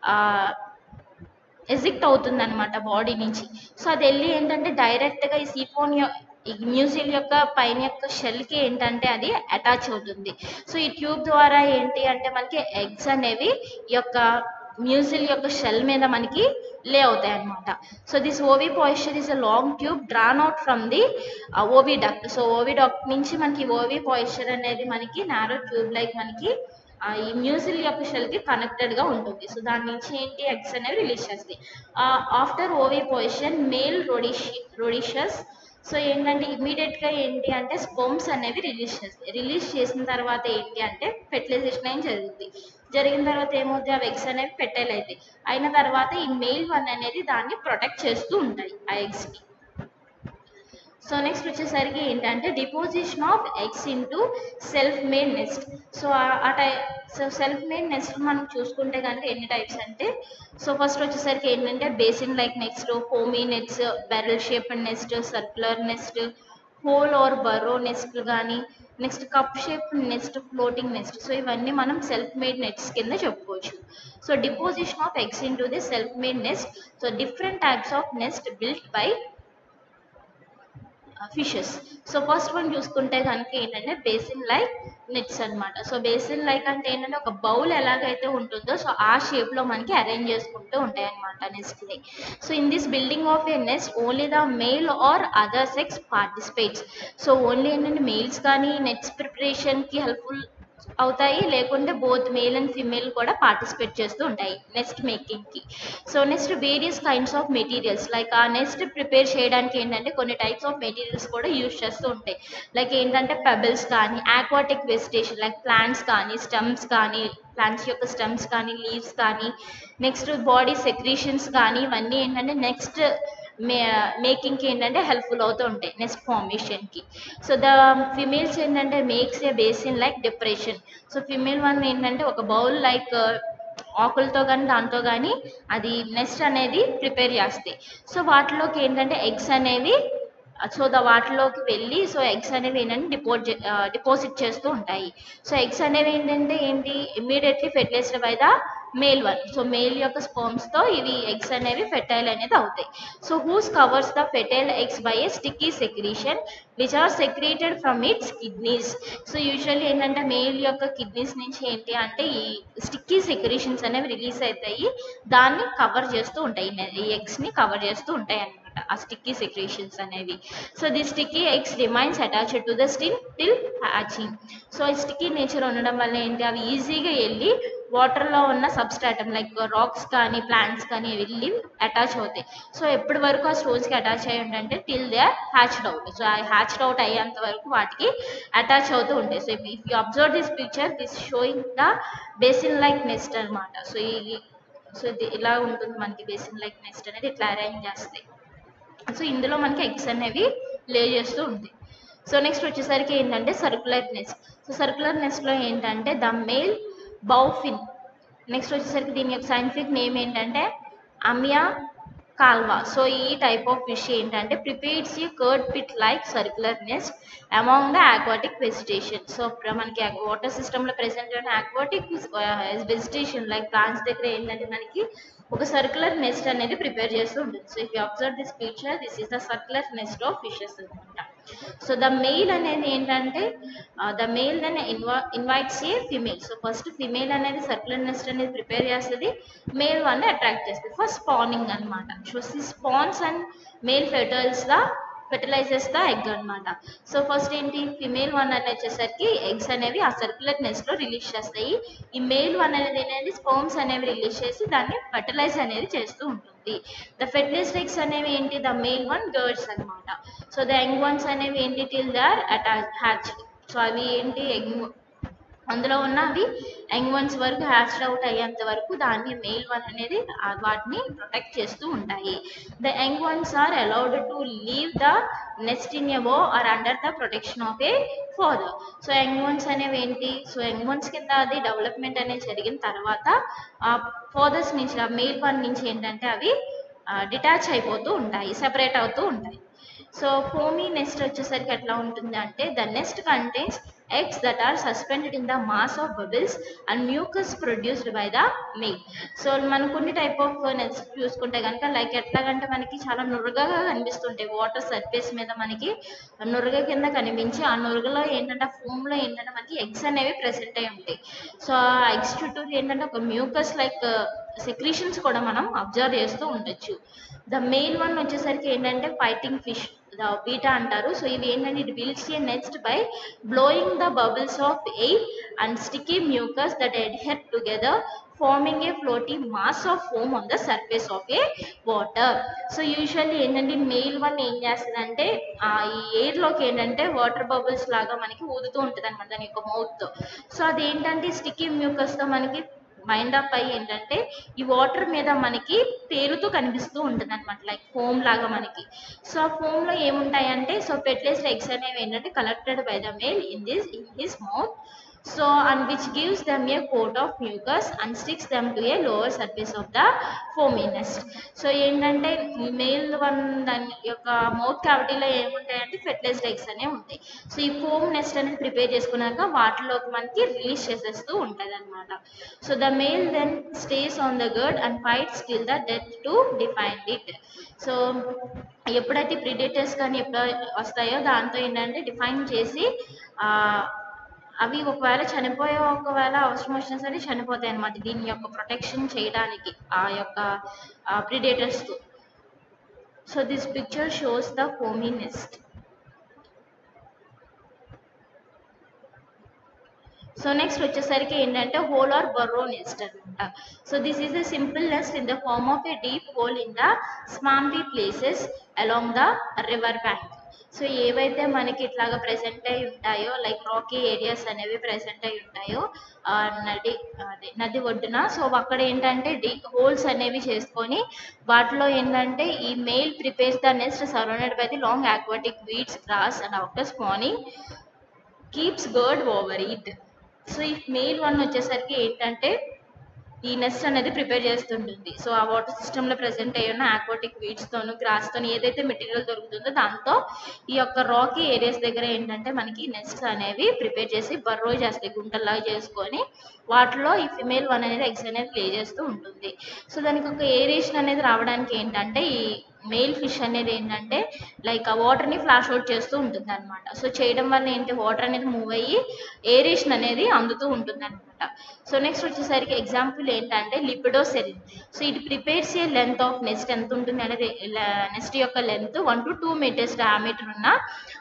ఎజిక్ట్ అవుతుంది అనమాట బాడీ నుంచి సో అది వెళ్ళి ఏంటంటే డైరెక్ట్గా ఈ సీఫోన్ ఈ మ్యూజిల్ యొక్క పైన యొక్క షెల్కి ఏంటంటే అది అటాచ్ అవుతుంది సో ఈ ట్యూబ్ ద్వారా ఏంటి అంటే మనకి ఎగ్స్ అనేవి ఈ యొక్క మ్యూజిల్ యొక్క షెల్ మీద మనకి లే అవుతాయి అనమాట so this ovipositor is a long tube drawn out from the oviduct so oviduct నుంచి మనకి ఓవి పాయిశ్చర్ అనేది మనకి నారో ట్యూబ్ లైక్ మనకి ఆ ఈ మ్యూజిల్ యొక్క షెల్ కి కనెక్టెడ్ గా ఉంటుంది సో దాని నుంచి ఏంటి ఎగ్స్ అనేవి రిలీజ్ చేస్తాయి ఆఫ్టర్ ఓవే పొజిషన్ మేల్ రొడిషి రొడిషస్ సో ఏంటంటే ఇమీడియట్ గా ఏంటి అంటే స్పోమ్స్ అనేవి రిలీజ్ చేస్తాయి రిలీజ్ చేసిన తర్వాత ఏంటి అంటే ఫెర్టిలైజేషన్ అనేది జరుగుతుంది జరిగిన తర్వాత ఏమవుతుంది ఆ ఎగ్స్ అనేవి ఫెర్టైల్ అవుతాయి అయిన తర్వాత ఈ మేల్ వన్ అనేది దాన్ని ప్రొటెక్ట్ చేస్తూ ఉంటాయి ఆ eggs ని సో నెక్స్ట్ వచ్చేసరికి ఏంటంటే deposition of eggs into self made nest so ఆ టై సో సెల్ఫ్ మేడ్ నెస్ట్ మనం చూసుకుంటే కనుక ఎన్ని టైప్స్ అంటే సో ఫస్ట్ వచ్చేసరికి ఏంటంటే basin like nests foamy nests barrel shape nest circular nest hole or burrow nest కానీ next cup shape nest floating nest so ఇవన్నీ మనం సెల్ఫ్ మేడ్ నెట్స్ కింద చెప్పుకోవచ్చు so deposition of eggs into the self made nest so different types of nest built by fishes so first one చూసుకుంటే కనుక ఏంటంటే బేసిన్ లైక్ నెట్స్ అన్నమాట సో బేసిన్ లైక్ అంటే ఏంటంటే ఒక బౌల్ ఎలాగైతే ఉంటుందో సో ఆ షేప్ లో మనకి అరేంజ్ చేసుకుంటూ ఉంటాయి అనమాట నెస్ట్ ని so in this building of a nest only the male or other sex participates so only ఏంటంటే మేల్స్ కానీ నెట్స్ ప్రిపరేషన్ కి హెల్ప్ఫుల్ అవుతాయి లేకుంటే బోత్ మేల్ అండ్ ఫిమేల్ కూడా పార్టిసిపేట్ చేస్తూ ఉంటాయి నెక్స్ట్ మేకింగ్ కి so next various kinds of materials like ఆ నెక్స్ట్ ప్రిపేర్ చేయడానికి ఏంటంటే కొన్ని టైప్స్ ఆఫ్ మెటీరియల్స్ కూడా యూజ్ చేస్తూ ఉంటాయి లైక్ ఏంటంటే పెబల్స్ కానీ ఆక్వాటిక్ వెజిటేషన్ లైక్ ప్లాంట్స్ కానీ స్టమ్స్ కానీ ప్లాంట్స్ యొక్క స్టమ్స్ కానీ లీవ్స్ కానీ నెక్స్ట్ బాడీ సెక్రీషన్స్ కానీ ఇవన్నీ ఏంటంటే నెక్స్ట్ మే మేకింగ్కి ఏంటంటే హెల్ప్ఫుల్ అవుతూ ఉంటాయి నెక్స్ట్ ఫార్మేషన్కి సో ద ఫిమేల్స్ ఏంటంటే makes a basin like depression so female one ఏంటంటే ఒక బౌల్ లైక్ ఆకులతో కానీ దాంతో కానీ అది నెస్ట్ అనేది ప్రిపేర్ చేస్తాయి సో వాటిలోకి ఏంటంటే ఎగ్స్ అనేవి సో ద వాటిలోకి వెళ్ళి సో ఎగ్స్ అనేవి ఏంటంటే డిపోజ్ డిపాజిట్ చేస్తూ ఉంటాయి సో ఎగ్స్ అనేవి ఏంటంటే ఏంటి immediately fertilised by the male one so male యొక్క స్పర్మ్స్ తో ఇవి ఎగ్స్ అనేవి ఫెటైల్ అనేది అవుతాయి so whose covers the fertile eggs by a sticky secretion which are secreted from its kidneys so usually ఏంటంటే మేల్ యొక్క కిడ్నీస్ నుంచి ఏంటి అంటే ఈ స్టిక్కీ సెక్రీషన్స్ అనేవి రిలీజ్ అవుతాయి దాన్ని కవర్ చేస్తూ ఉంటాయి ఈ ఎగ్స్ ని కవర్ చేస్తూ ఉంటాయి అన్నమాట ఆ స్టిక్కీ సెక్రీషన్స్ అనేవి so the sticky eggs remains attached to the stone till hatching so ఈ స్టిక్కీ నేచర్ ఉండడం వల్ల ఏంటి అవి ఈజీగా వెళ్ళి వాటర్లో ఉన్న సబ్స్టాటమ్ లైక్ రాక్స్ కానీ ప్లాంట్స్ కానీ వెళ్ళి అటాచ్ అవుతాయి సో ఎప్పటి వరకు ఆ స్టోన్స్కి అటాచ్ అయ్యి ఉంటే till they are hatched out so ఆ హ్యాచ్డ్ అవుట్ అయ్యేంత వరకు వాటికి అటాచ్ అవుతూ ఉంటాయి so if you observe this picture this showing the basin like nest అనమాట సో ఈ సో ఇది ఇలా ఉంటుంది మనకి బేసిన్ లైక్ నెస్ట్ అనేది ఇట్లా అరేంజ్ చేస్తాయి సో ఇందులో మనకి ఎగ్స్ అనేవి లే చేస్తూ ఉంటాయి సో నెక్స్ట్ వచ్చేసరికి ఏంటంటే సర్కులర్ నెస్ట్ సో సర్కులర్ నెస్ట్లో ఏంటంటే ద మేల్ బౌఫిన్ నెక్స్ట్ వచ్చేసరికి దీని యొక్క సైంటిఫిక్ నేమ్ ఏంటంటే అమియా కాల్వా సో ఈ టైప్ ఆఫ్ ఫిష్ ఏంటంటే ప్రిపేర్స్ ఈ curd pit like circular nest among the aquatic vegetation so మనకి వాటర్ సిస్టంలో ప్రెసెంట్ అయిన ఆక్వాటిక్ వెజిటేషన్ లైక్ ప్లాంట్స్ దగ్గర ఏంటంటే మనకి ఒక సర్క్యులర్ నెస్ట్ అనేది ప్రిపేర్ చేస్తూ ఉంటుంది so if you observe this picture this is the circular nest of fishes అనమాట సో ద మెయిల్ అనేది ఏంటంటే ద మెయిల్ దెన్ ఇన్వా invites a female so first female అనేది సర్క్యులర్ నెస్ట్ అనేది ప్రిపేర్ చేస్తుంది మేల్ వన్ అట్రాక్ట్ చేస్తుంది ఫస్ట్ స్పానింగ్ అనమాట so she spawns and male ఫెటర్స్ ద ఫెర్టిలైజర్స్ ద ఎగ్ అనమాట సో ఫస్ట్ ఏంటి ఫిమేల్ వన్ అనేది వచ్చేసరికి ఎగ్స్ అనేవి ఆ సర్క్యులర్ నెస్ట్ లో రిలీజ్ చేస్తాయి ఈ మేల్ వన్ అనేది అనేది స్పర్మ్స్ అనేవి రిలీజ్ చేసి దాన్ని ఫెర్టిలైజ్ అనేది చేస్తూ ఉంటుంది ద ఫెర్టిలైజ్డ్ ఎగ్స్ అనేవి ఏంటి ద మేల్ వన్ గర్డ్స్ అనమాట సో ద యంగ్ వన్స్ అనేవి ఏంటి till they are attach hatched so అవి ఏంటి యంగ్ అందులో ఉన్న అవి యంగ్ వన్స్ వరకు హ్యాచ్డ్ అవుట్ అయ్యేంత వరకు దాన్ని మెయిల్ వన్ అనేది ఆ వాటిని ప్రొటెక్ట్ చేస్తూ ఉంటాయి the young ones are allowed to leave the nest in a వో or under the protection of a father so young ones అనేవి ఏంటి సో యంగ్ వన్స్ కింద అది డెవలప్మెంట్ అనేది జరిగిన తర్వాత ఆ ఫాదర్స్ నుంచి ఆ మెయిల్ వన్ నుంచి ఏంటంటే అవి డిటాచ్ అయిపోతూ ఉంటాయి సెపరేట్ అవుతూ ఉంటాయి సో ఫోమీ నెస్ట్ వచ్చేసరికి ఎట్లా ఉంటుంది అంటే the nest contains eggs that are suspended in the mass of bubbles and mucus produced by the male so మనకు కొన్ని టైప్ ఆఫ్ నెస్ట్ చూసుకుంటే కనుక లైక్ ఎట్లాగంటే మనకి చాలా నురగగా కనిపిస్తుంటాయి వాటర్ సర్ఫేస్ మీద మనకి నురగ కింద కనిపించి ఆ నురగలో ఏంటంటే ఆ ఫోమ్లో ఏంటంటే మనకి ఎగ్స్ అనేవి ప్రెసెంట్ అయి ఉంటాయి సో ఆ ఎగ్స్ చుట్టూ ఏంటంటే ఒక మ్యూకస్ లైక్ సెక్రీషన్స్ కూడా మనం అబ్జర్వ్ చేస్తూ ఉండొచ్చు ద మెయిల్ వన్ వచ్చేసరికి ఏంటంటే ఫైటింగ్ ఫిష్ ద బీటా అంటారు సో ఇవి ఏంటంటే it builds a nest by blowing the bubbles of air and sticky mucus that adhere together forming a floating mass of foam on the surface of a water so usually ఏంటంటే మెయిల్ వన్ ఏం చేస్తుందంటే ఆ ఈ ఎయిర్లోకి ఏంటంటే వాటర్ బబుల్స్ లాగా మనకి ఊదుతూ ఉంటుంది అనమాట దాని యొక్క మౌత్తో సో అది ఏంటంటే స్టికీ మ్యూకస్తో మనకి మైండ్ అప్ అయ్యి ఏంటంటే ఈ వాటర్ మీద మనకి తేలుతూ కనిపిస్తూ ఉంటుంది అనమాట లైక్ ఫోమ్ లాగా మనకి సో ఆ ఫోమ్ లో ఏముంటాయంటే సో ఫెర్టిలైజ్డ్ ఎగ్స్ అనేవి ఏంటంటే collected by the male in this in his mouth so and which gives them a coat of mucus and sticks them to a lower surface of the foamy nest so ఏంటంటే ఈ మేల్ వన్ దాని యొక్క మౌత్ క్యావిటీలో ఏముంటాయంటే ఫెర్టిలైజ్డ్ ఎగ్స్ అనేవి ఉంటాయి సో ఈ ఫోమ్ నెస్ట్ అనేది ప్రిపేర్ చేసుకున్నాక వాటిలోకి మనకి రిలీజ్ చేసేస్తూ ఉంటుంది అనమాట so the male then stays on the guard and fight still the death to define it so ఎప్పుడైతే ప్రిడేటర్స్ కానీ ఎప్పుడు వస్తాయో దాంతో ఏంటంటే డిఫైన్ చేసి ఆ, అవి ఒకవేళ చనిపోయే ఒకవేళ అవసరం వచ్చినా సరే చనిపోతాయి అన్నమాట దీని యొక్క ప్రొటెక్షన్ చేయడానికి ఆ యొక్క ప్రిడేటర్స్తో so this picture shows the foamy nest so next వచ్చేసరికి ఏంటంటే హోల్ ఆర్ బర్రో నెస్ట్ అనమాట so this is a simple nest in the form of a deep hole in the swampy places along the river bank so ఏవైతే మనకి ఇట్లాగా ప్రెసెంట్ అయి ఉంటాయో లైక్ రాకీ ఏరియాస్ అనేవి ప్రెసెంట్ అయి ఉంటాయో ఆ, నది అదే నది ఒడ్డున సో అక్కడ ఏంటంటే డీ హోల్స్ అనేవి చేసుకొని వాటిలో ఏంటంటే ఈ male prepares the nest surrounded by the long aquatic weeds grass and after spawning keeps guard over it so ఈ మెయిల్ వన్ వచ్చేసరికి ఏంటంటే ఈ నెస్ట్ అనేది ప్రిపేర్ చేస్తుంటుంది సో ఆ వాటర్ సిస్టంలో ప్రెసెంట్ అయ్యి ఉన్న ఆక్వాటిక్ వీడ్స్తోను గ్రాస్తోను ఏదైతే మెటీరియల్ దొరుకుతుందో దాంతో ఈ యొక్క రాకీ ఏరియాస్ దగ్గర ఏంటంటే మనకి నెస్ట్ అనేవి ప్రిపేర్ చేసి బర్రో చేస్తాయి గుంటల్లాగా చేసుకొని వాటిలో ఈ ఫిమేల్ వన్ అనేది ఎగ్స్ అనేది ప్లే చేస్తూ ఉంటుంది సో దానికి ఒక ఏరియేషన్ అనేది రావడానికి ఏంటంటే ఈ మెయిల్ ఫిష్ అనేది ఏంటంటే లైక్ ఆ వాటర్ని ఫ్లాష్ అవుట్ చేస్తూ ఉంటుంది అనమాట సో చేయడం వల్ల ఏంటి వాటర్ అనేది మూవ్ అయ్యి ఏరేషన్ అనేది అందుతూ ఉంటుంది అనమాట సో నెక్స్ట్ వచ్చేసరికి ఎగ్జాంపుల్ ఏంటంటే లిపిడోసెరిన్ సో ఇది prepares a length of nest ఎంత ఉంటుంది అనేది నెస్ట్ యొక్క length one to two metres diameter ఉన్న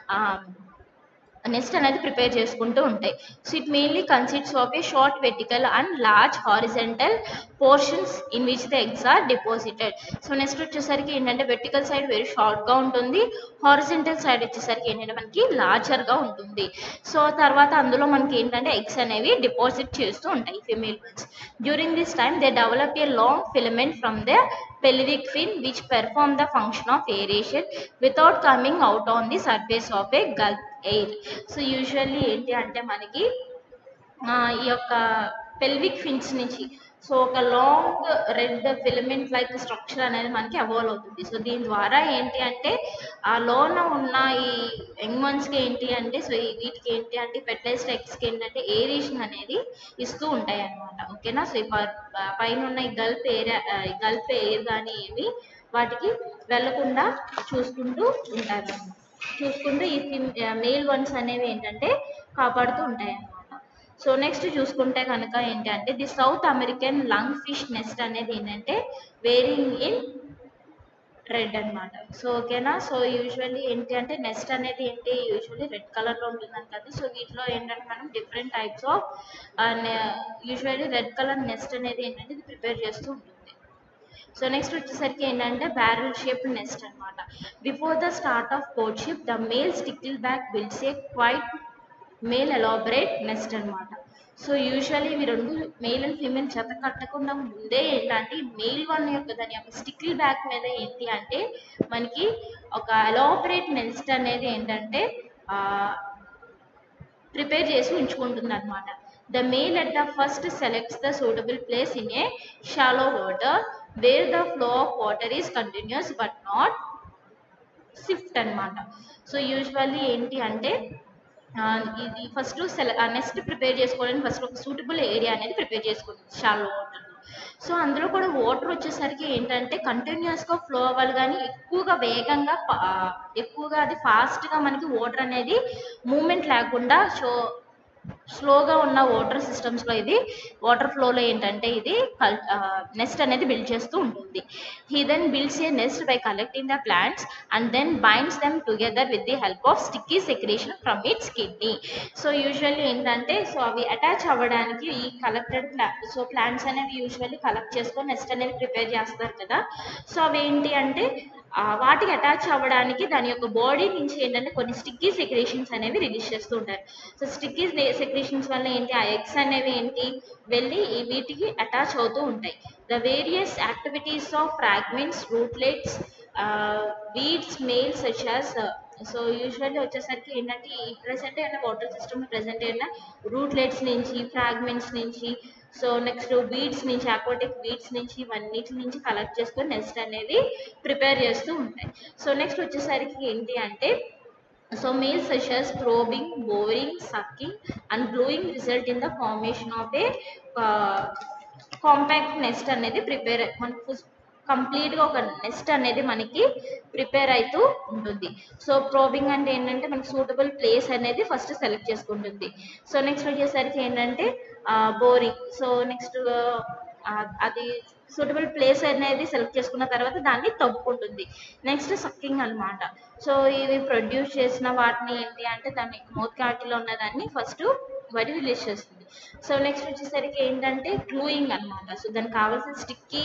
నెస్ట్ అనేది ప్రిపేర్ చేసుకుంటూ ఉంటాయి so it mainly consists of a short vertical and large horizontal portions in which the eggs are deposited so next వచ్చేసరికి ఏంటంటే వెర్టికల్ సైడ్ వెరీ షార్ట్గా ఉంటుంది హారిజెంటల్ సైడ్ వచ్చేసరికి ఏంటంటే మనకి లార్జర్గా ఉంటుంది సో తర్వాత అందులో మనకి ఏంటంటే ఎగ్స్ అనేవి డిపాజిట్ చేస్తూ ఉంటాయి female ones during this time they develop a long filament from the pelvic fin which perform the function of aeration without coming out on the surface of a gulf air so usually ఏంటి అంటే మనకి ఆ, ఈ యొక్క పెల్విక్ ఫిన్స్ నుంచి సో ఒక long red filament like structure అనేది మనకి అవాల్వ్ అవుతుంది సో దీని ద్వారా ఏంటి అంటే ఆ లోన ఉన్న ఈ యంగ్ వన్స్కి ఏంటి అంటే సో ఈ వీటికి ఏంటి అంటే ఫెర్టిలైజ్డ్ ఎగ్స్కి ఏంటంటే ఏరియేషన్ అనేది ఇస్తూ ఉంటాయి అన్నమాట ఓకేనా సో ఈ ప- ప- పైన ఉన్న ఈ గల్ప్ ఏరియా ఈ గల్ప్ ఎయిర్ కానీ ఏమి వాటికి వెళ్లకుండా చూసుకుంటూ ఉంటారు చూసుకుంటూ ఈ మెయిల్ వన్స్ అనేవి ఏంటంటే కాపాడుతూ ఉంటాయి అన్నమాట సో నెక్స్ట్ చూసుకుంటే కనుక ఏంటంటే the south American lung fish nest అనేది ఏంటంటే వేరింగ్ ఇన్ రెడ్ అన్నమాట సో ఓకేనా సో యూజువల్లీ ఏంటి అంటే నెస్ట్ అనేది ఏంటి యూజువల్లీ రెడ్ కలర్లో ఉంటుందని కదా సో వీటిలో ఏంటంటే మనం different types of usually red colour nest అనేది ఏంటంటే ఇది ప్రిపేర్ చేస్తూ ఉంటుంది సో నెక్స్ట్ వచ్చేసరికి ఏంటంటే బ్యారల్ షేప్డ్ నెస్ట్ అన్నమాట before the start of courtship the male stickleback builds a quite male elaborate nest అన్నమాట సో యూజువల్లీ ఇవి రెండు మేల్ అండ్ ఫీమేల్ జత కట్టకుండా ముందే ఏంటంటే మేల్ వన్ యొక్క దాని యొక్క స్టిక్లీ బ్యాక్ మీద ఏంటి అంటే మనకి ఒక ఎలాబరేట్ నెస్ట్ అనేది ఏంటంటే ప్రిపేర్ చేసి ఉంచుకుంటుంది అనమాట the male at the first selects the suitable place in a shallow water where the flow of water is continues but not shift అన్నమాట సో యూజువల్లీ ఏంటి అంటే ఆ, ఇది ఫస్ట్ సెల నెక్స్ట్ ప్రిపేర్ చేసుకోవడానికి ఫస్ట్ ఒక సూటబుల్ ఏరియా అనేది ప్రిపేర్ చేసుకుంటుంది షాలో వాటర్ సో అందులో కూడా వాటర్ వచ్చేసరికి ఏంటంటే కంటిన్యూస్గా ఫ్లో అవ్వాలి కానీ ఎక్కువగా వేగంగా ప- ఆ, ఎక్కువగా అది ఫాస్ట్గా మనకి వాటర్ అనేది మూమెంట్ లేకుండా సో స్లోగా ఉన్న వాటర్ సిస్టమ్స్లో ఇది వాటర్ ఫ్లోలో ఏంటంటే ఇది నెస్ట్ అనేది బిల్డ్ చేస్తూ ఉంటుంది he then builds a nest by collecting the plants and then binds them together with the help of sticky secretion from its kidney so usually ఏంటంటే సో అవి అటాచ్ అవ్వడానికి ఈ కలెక్టెడ్ ప్లా సో ప్లాంట్స్ అనేవి యూజువల్లీ కలెక్ట్ చేసుకొని నెస్ట్ అనేవి ప్రిపేర్ చేస్తారు కదా సో అవి ఏంటి అంటే ఆ, వాటికి అటాచ్ అవ్వడానికి దాని యొక్క బాడీ నుంచి ఏంటంటే కొన్ని స్టిక్కీ సెక్రేషన్స్ అనేవి రిలీజ్ చేస్తూ ఉంటారు సో స్టిక్కీ సెక్రేషన్స్ వల్ల ఏంటి ఆ ఎగ్స్ అనేవి ఏంటి వెళ్ళి ఈ వీటికి అటాచ్ అవుతూ ఉంటాయి the various activities of fragments rootlets weeds male such as so usually వచ్చేసరికి ఏంటంటే ఈ ప్రెసెంట్ అయిన వాటర్ సిస్టమ్ ప్రెసెంట్ అయిన రూట్లెట్స్ నుంచి ఫ్రాగ్మెంట్స్ నుంచి సో నెక్స్ట్ వీడ్స్ నుంచి అక్వాటిక్ వీడ్స్ నుంచి ఇవన్నిటి నుంచి కలెక్ట్ చేసుకొని నెక్స్ట్ అనేది ప్రిపేర్ చేస్తూ ఉంటాయి సో నెక్స్ట్ వచ్చేసరికి ఏంటి అంటే so male sessions probing boring sucking and blowing result in the formation of a uh, compact nest అనేది ప్రిపేర్ మనకు కంప్లీట్గా ఒక నెస్ట్ అనేది మనకి ప్రిపేర్ అవుతూ ఉంటుంది సో ప్రోబింగ్ అంటే ఏంటంటే మనకి సూటబుల్ ప్లేస్ అనేది ఫస్ట్ సెలెక్ట్ చేసుకుంటుంది సో నెక్స్ట్ వచ్చేసరికి ఏంటంటే బోరింగ్ సో నెక్స్ట్ అది సూటబుల్ ప్లేస్ అనేది సెలెక్ట్ చేసుకున్న తర్వాత దాన్ని తవ్వుకుంటుంది నెక్స్ట్ సక్కింగ్ అన్నమాట సో ఇవి ప్రొడ్యూస్ చేసిన వాటిని ఏంటి అంటే దాని మౌత్ క్యావిటీలో ఉన్న దాన్ని ఫస్ట్ బయట రిలీజ్ చేస్తుంది సో నెక్స్ట్ వచ్చేసరికి ఏంటంటే గ్లూయింగ్ అన్నమాట సో దానికి కావాల్సిన స్టిక్కీ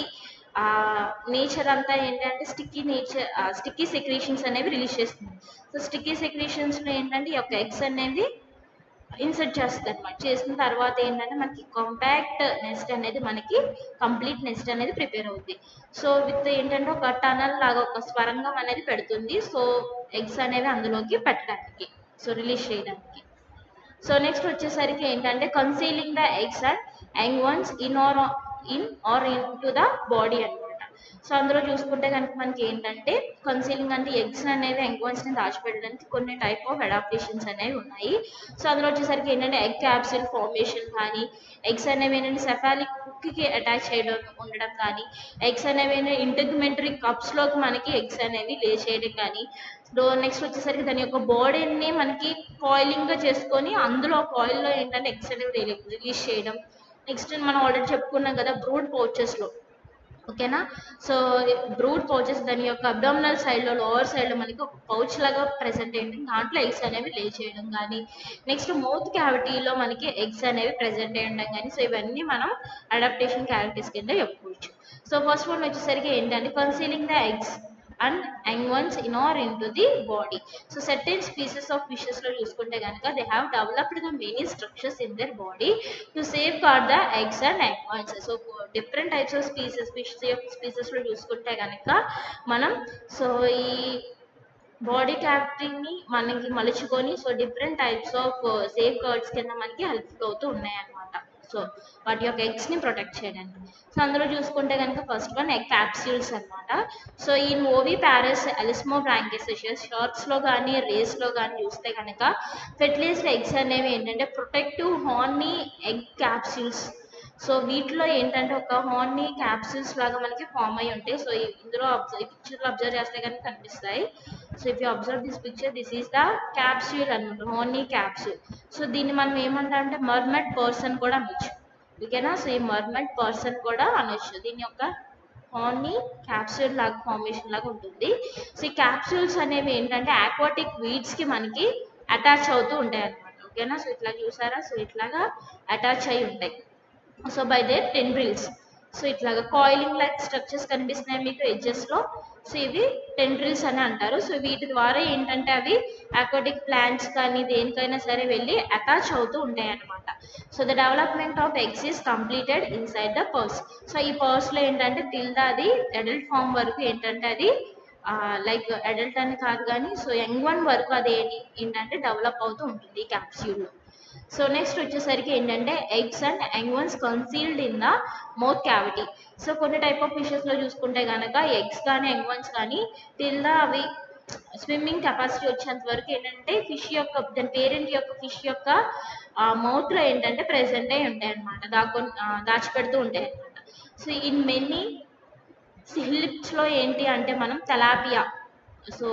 నేచర్ అంతా ఏంటంటే స్టిక్కీ నేచర్ స్టిక్కీ సెక్రేషన్స్ అనేవి రిలీజ్ చేస్తుంది సో స్టిక్కీ సెక్రేషన్స్లో ఏంటంటే ఈ యొక్క ఎగ్స్ అనేది ఇన్సర్ట్ చేస్తుంది అనమాట చేసిన తర్వాత ఏంటంటే మనకి కాంపాక్ట్ నెస్ట్ అనేది మనకి కంప్లీట్ నెస్ట్ అనేది ప్రిపేర్ అవుద్ది సో విత్ ఏంటంటే ఒక టనల్ లాగా ఒక స్వరంగం అనేది పెడుతుంది సో ఎగ్స్ అనేవి అందులోకి పెట్టడానికి సో రిలీజ్ చేయడానికి సో నెక్స్ట్ వచ్చేసరికి ఏంటంటే concealing the eggs and young ones in or in or in into the body అనమాట సో అందులో చూసుకుంటే కనుక మనకి ఏంటంటే కన్సీలింగ్ అంటే ఎగ్స్ అనేవి యంగ్ వన్స్ ని దాచిపెట్టడానికి కొన్ని టైప్ ఆఫ్ అడాప్టేషన్స్ అనేవి ఉన్నాయి సో అందులో వచ్చేసరికి ఏంటంటే ఎగ్ క్యాప్సిల్ ఫార్మేషన్ కానీ ఎగ్స్ అనేవి ఏంటంటే సెఫాలిక్ కి అటాచ్ చేయడం ఉండడం కానీ ఎగ్స్ అనేవి ఇంటిగ్మెంటరీ కప్స్ లోకి మనకి ఎగ్స్ అనేవి లే చేయడం కానీ సో నెక్స్ట్ వచ్చేసరికి దాని యొక్క బాడీని మనకి కాయిలింగ్ గా చేసుకొని అందులో కాయిల్ లో ఏంటంటే ఎగ్స్ అనేవి రిలీజ్ చేయడం నెక్స్ట్ మనం ఆల్రెడీ చెప్పుకున్నాం కదా బ్రూడ్ పౌచెస్ లో ఓకేనా సో బ్రూడ్ పౌచెస్ దాని యొక్క అబ్డామినల్ సైడ్ లో లోవర్ సైడ్ లో మనకి ఒక పౌచ్ లాగా ప్రెసెంట్ అయ్యింది దాంట్లో ఎగ్స్ అనేవి లే చేయడం కానీ నెక్స్ట్ మౌత్ క్యావిటీలో మనకి ఎగ్స్ అనేవి ప్రెసెంట్ అయ్యి ఉండడం కానీ సో ఇవన్నీ మనం అడాప్టేషన్ క్యావిటీస్ కింద చెప్పుకోవచ్చు సో ఫస్ట్ వన్ వచ్చేసరికి ఏంటంటే concealing the eggs and young ones in or in into the body so certain species of fishes లో చూసుకుంటే కనుక they have developed the many structures in their body to safeguard the eggs and young ones so different types of species fish యొక్క స్పీసెస్ లో చూసుకుంటే కనుక మనం సో ఈ బాడీ క్యావిటీని మనకి మలుచుకొని so different types of safeguards కింద మనకి హెల్ప్ఫుల్ అవుతూ ఉన్నాయి అన్నమాట సో వాటి యొక్క ఎగ్స్ ని ప్రొటెక్ట్ చేయడానికి సో అందులో చూసుకుంటే కనుక ఫస్ట్ వన్ ఎగ్ క్యాప్స్యూల్స్ అన్నమాట సో ఈ ఓవి ప్యారస్ ఎలిస్మో బ్రాంకెసెషస్ షార్ట్స్ లో కానీ రేస్ లో కానీ చూస్తే కనుక ఫెర్టిలైజ్డ్ ఎగ్స్ అనేవి ఏంటంటే protective horny egg capsules so వీటిలో ఏంటంటే ఒక హార్నీ క్యాప్సూల్స్ లాగా మనకి ఫామ్ అయి ఉంటాయి సో ఈ- ఇందులో observe- ఈ పిక్చర్లో అబ్జర్వ్ చేస్తే కనుక కనిపిస్తాయి so if you observe this picture this is the capsule అనమాట హార్నీ క్యాప్సూల్ సో దీన్ని మనం ఏమంటాం అంటే మర్మెట్ పర్సన్ కూడా అనొచ్చు ఓకేనా సో ఈ మర్మెట్ పర్సన్ కూడా అనొచ్చు దీని యొక్క హార్నీ క్యాప్సూల్ లాగా ఫార్మేషన్ లాగా ఉంటుంది సో ఈ క్యాప్సూల్స్ అనేవి ఏంటంటే ఆక్వాటిక్ వీడ్స్ కి మనకి అటాచ్ అవుతూ ఉంటాయి అనమాట ఓకేనా సో ఇట్లా చూసారా సో ఇట్లాగా అటాచ్ అయి ఉంటాయి so by their tendrils so ఇట్లాగా కాయిలింగ్ లైక్ స్ట్రక్చర్స్ కనిపిస్తున్నాయి మీకు ఎడ్జెస్ లో సో ఇవి టెండ్రిల్స్ అని అంటారు సో వీటి ద్వారా ఏంటంటే అవి అక్వాటిక్ ప్లాంట్స్ కానీ దేనికైనా సరే వెళ్ళి అటాచ్ అవుతూ ఉంటాయి అన్నమాట so the development of eggs is completed inside the purse so ఈ పర్స్ లో ఏంటంటే టిల్ ద అది అడల్ట్ ఫామ్ వరకు ఏంటంటే అది లైక్ అడల్ట్ అని కాదు కానీ సో యంగ్ వన్ వరకు అది ఏంటి ఏంటంటే డెవలప్ అవుతూ ఉంటుంది ఈ క్యాప్స్యూల్లో సో నెక్స్ట్ వచ్చేసరికి ఏంటంటే eggs and young ones concealed in the mouth cavity so కొన్ని టైప్ ఆఫ్ ఫిషెస్ లో చూసుకుంటే కనుక ఎగ్స్ కానీ యంగ్ వన్స్ కానీ టిల్ ద అవి స్విమ్మింగ్ కెపాసిటీ వచ్చేంత వరకు ఏంటంటే ఫిష్ యొక్క దాని పేరెంట్ యొక్క ఫిష్ యొక్క మౌత్ లో ఏంటంటే ప్రెసెంట్ అయి ఉంటాయి అనమాట దాకొని దాచిపెడుతూ ఉంటాయి అనమాట సో ఇన్ మెనీ సిలిప్స్ లో ఏంటి అంటే మనం తెలాపియా సో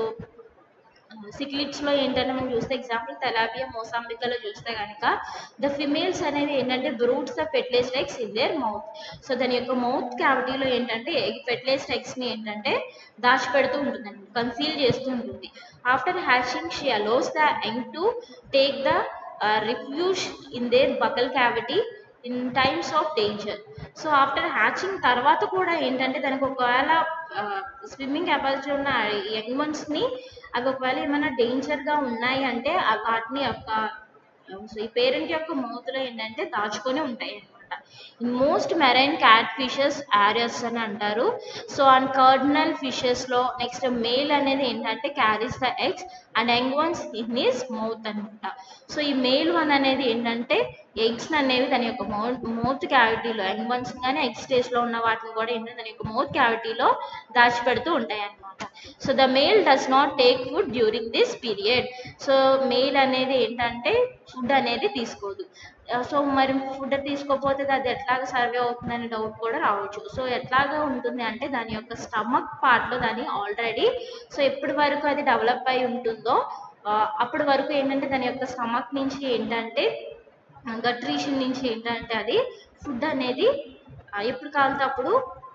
సిక్లిట్స్ లో ఏంటంటే మనం చూస్తే ఎగ్జాంపుల్ తెలాపియా మోసాంబికాలో చూస్తే కనుక ద ఫిమేల్స్ అనేవి ఏంటంటే broods the fertilised eggs in their mouth so దాని యొక్క మౌత్ క్యావిటీలో ఏంటంటే ఫెర్టిలైజ్డ్ ఎగ్స్ ని ఏంటంటే దాచిపెడుతూ ఉంటుంది కన్సీల్ చేస్తూ ఉంటుంది after hatching she allows the young to take the refuge in their buccal cavity in times of danger so after hatching తర్వాత కూడా ఏంటంటే దానికి ఒకవేళ స్విమ్మింగ్ కెపాసిటీ ఉన్న యంగ్ వన్స్ ని అవి ఒకవేళ ఏమైనా డేంజర్ గా ఉన్నాయి అంటే ఆ వాటిని యొక్క సో ఈ పేరెంట్ యొక్క మూతలో ఏంటంటే దాచుకొని ఉంటాయి అన్నమాట in most marine catfishes ఆరియస్ అని అంటారు సో అండ్ కర్డినల్ ఫిషెస్ లో నెక్స్ట్ మేల్ అనేది ఏంటంటే carries the eggs and young ones in his mouth అనమాట సో ఈ మేల్ వన్ అనేది ఏంటంటే ఎగ్స్ అనేవి దాని యొక్క మౌత్ మౌత్ క్యావిటీలో యంగ్ వన్స్ కానీ ఎగ్ స్టేజ్ లో ఉన్న వాటిని కూడా ఏంటంటే దాని యొక్క మౌత్ క్యావిటీలో దాచిపెడుతూ ఉంటాయి అన్నమాట so the male does not take food during this period so male అనేది ఏంటంటే ఫుడ్ అనేది తీసుకోదు సో మరి ఫుడ్ తీసుకోకపోతే అది ఎట్లాగ సర్వే అవుతుందనే డౌట్ కూడా రావచ్చు సో ఎట్లాగా ఉంటుంది అంటే దాని యొక్క స్టమక్ పార్ట్లో దాని ఆల్రెడీ సో ఎప్పటి వరకు అది డెవలప్ అయి ఉంటుందో అప్పటి వరకు ఏంటంటే దాని యొక్క స్టమక్ నుంచి ఏంటంటే గట్ రీషన్ నుంచి ఏంటంటే అది ఫుడ్ అనేది ఎప్పుడు కావాలంటే అప్పుడు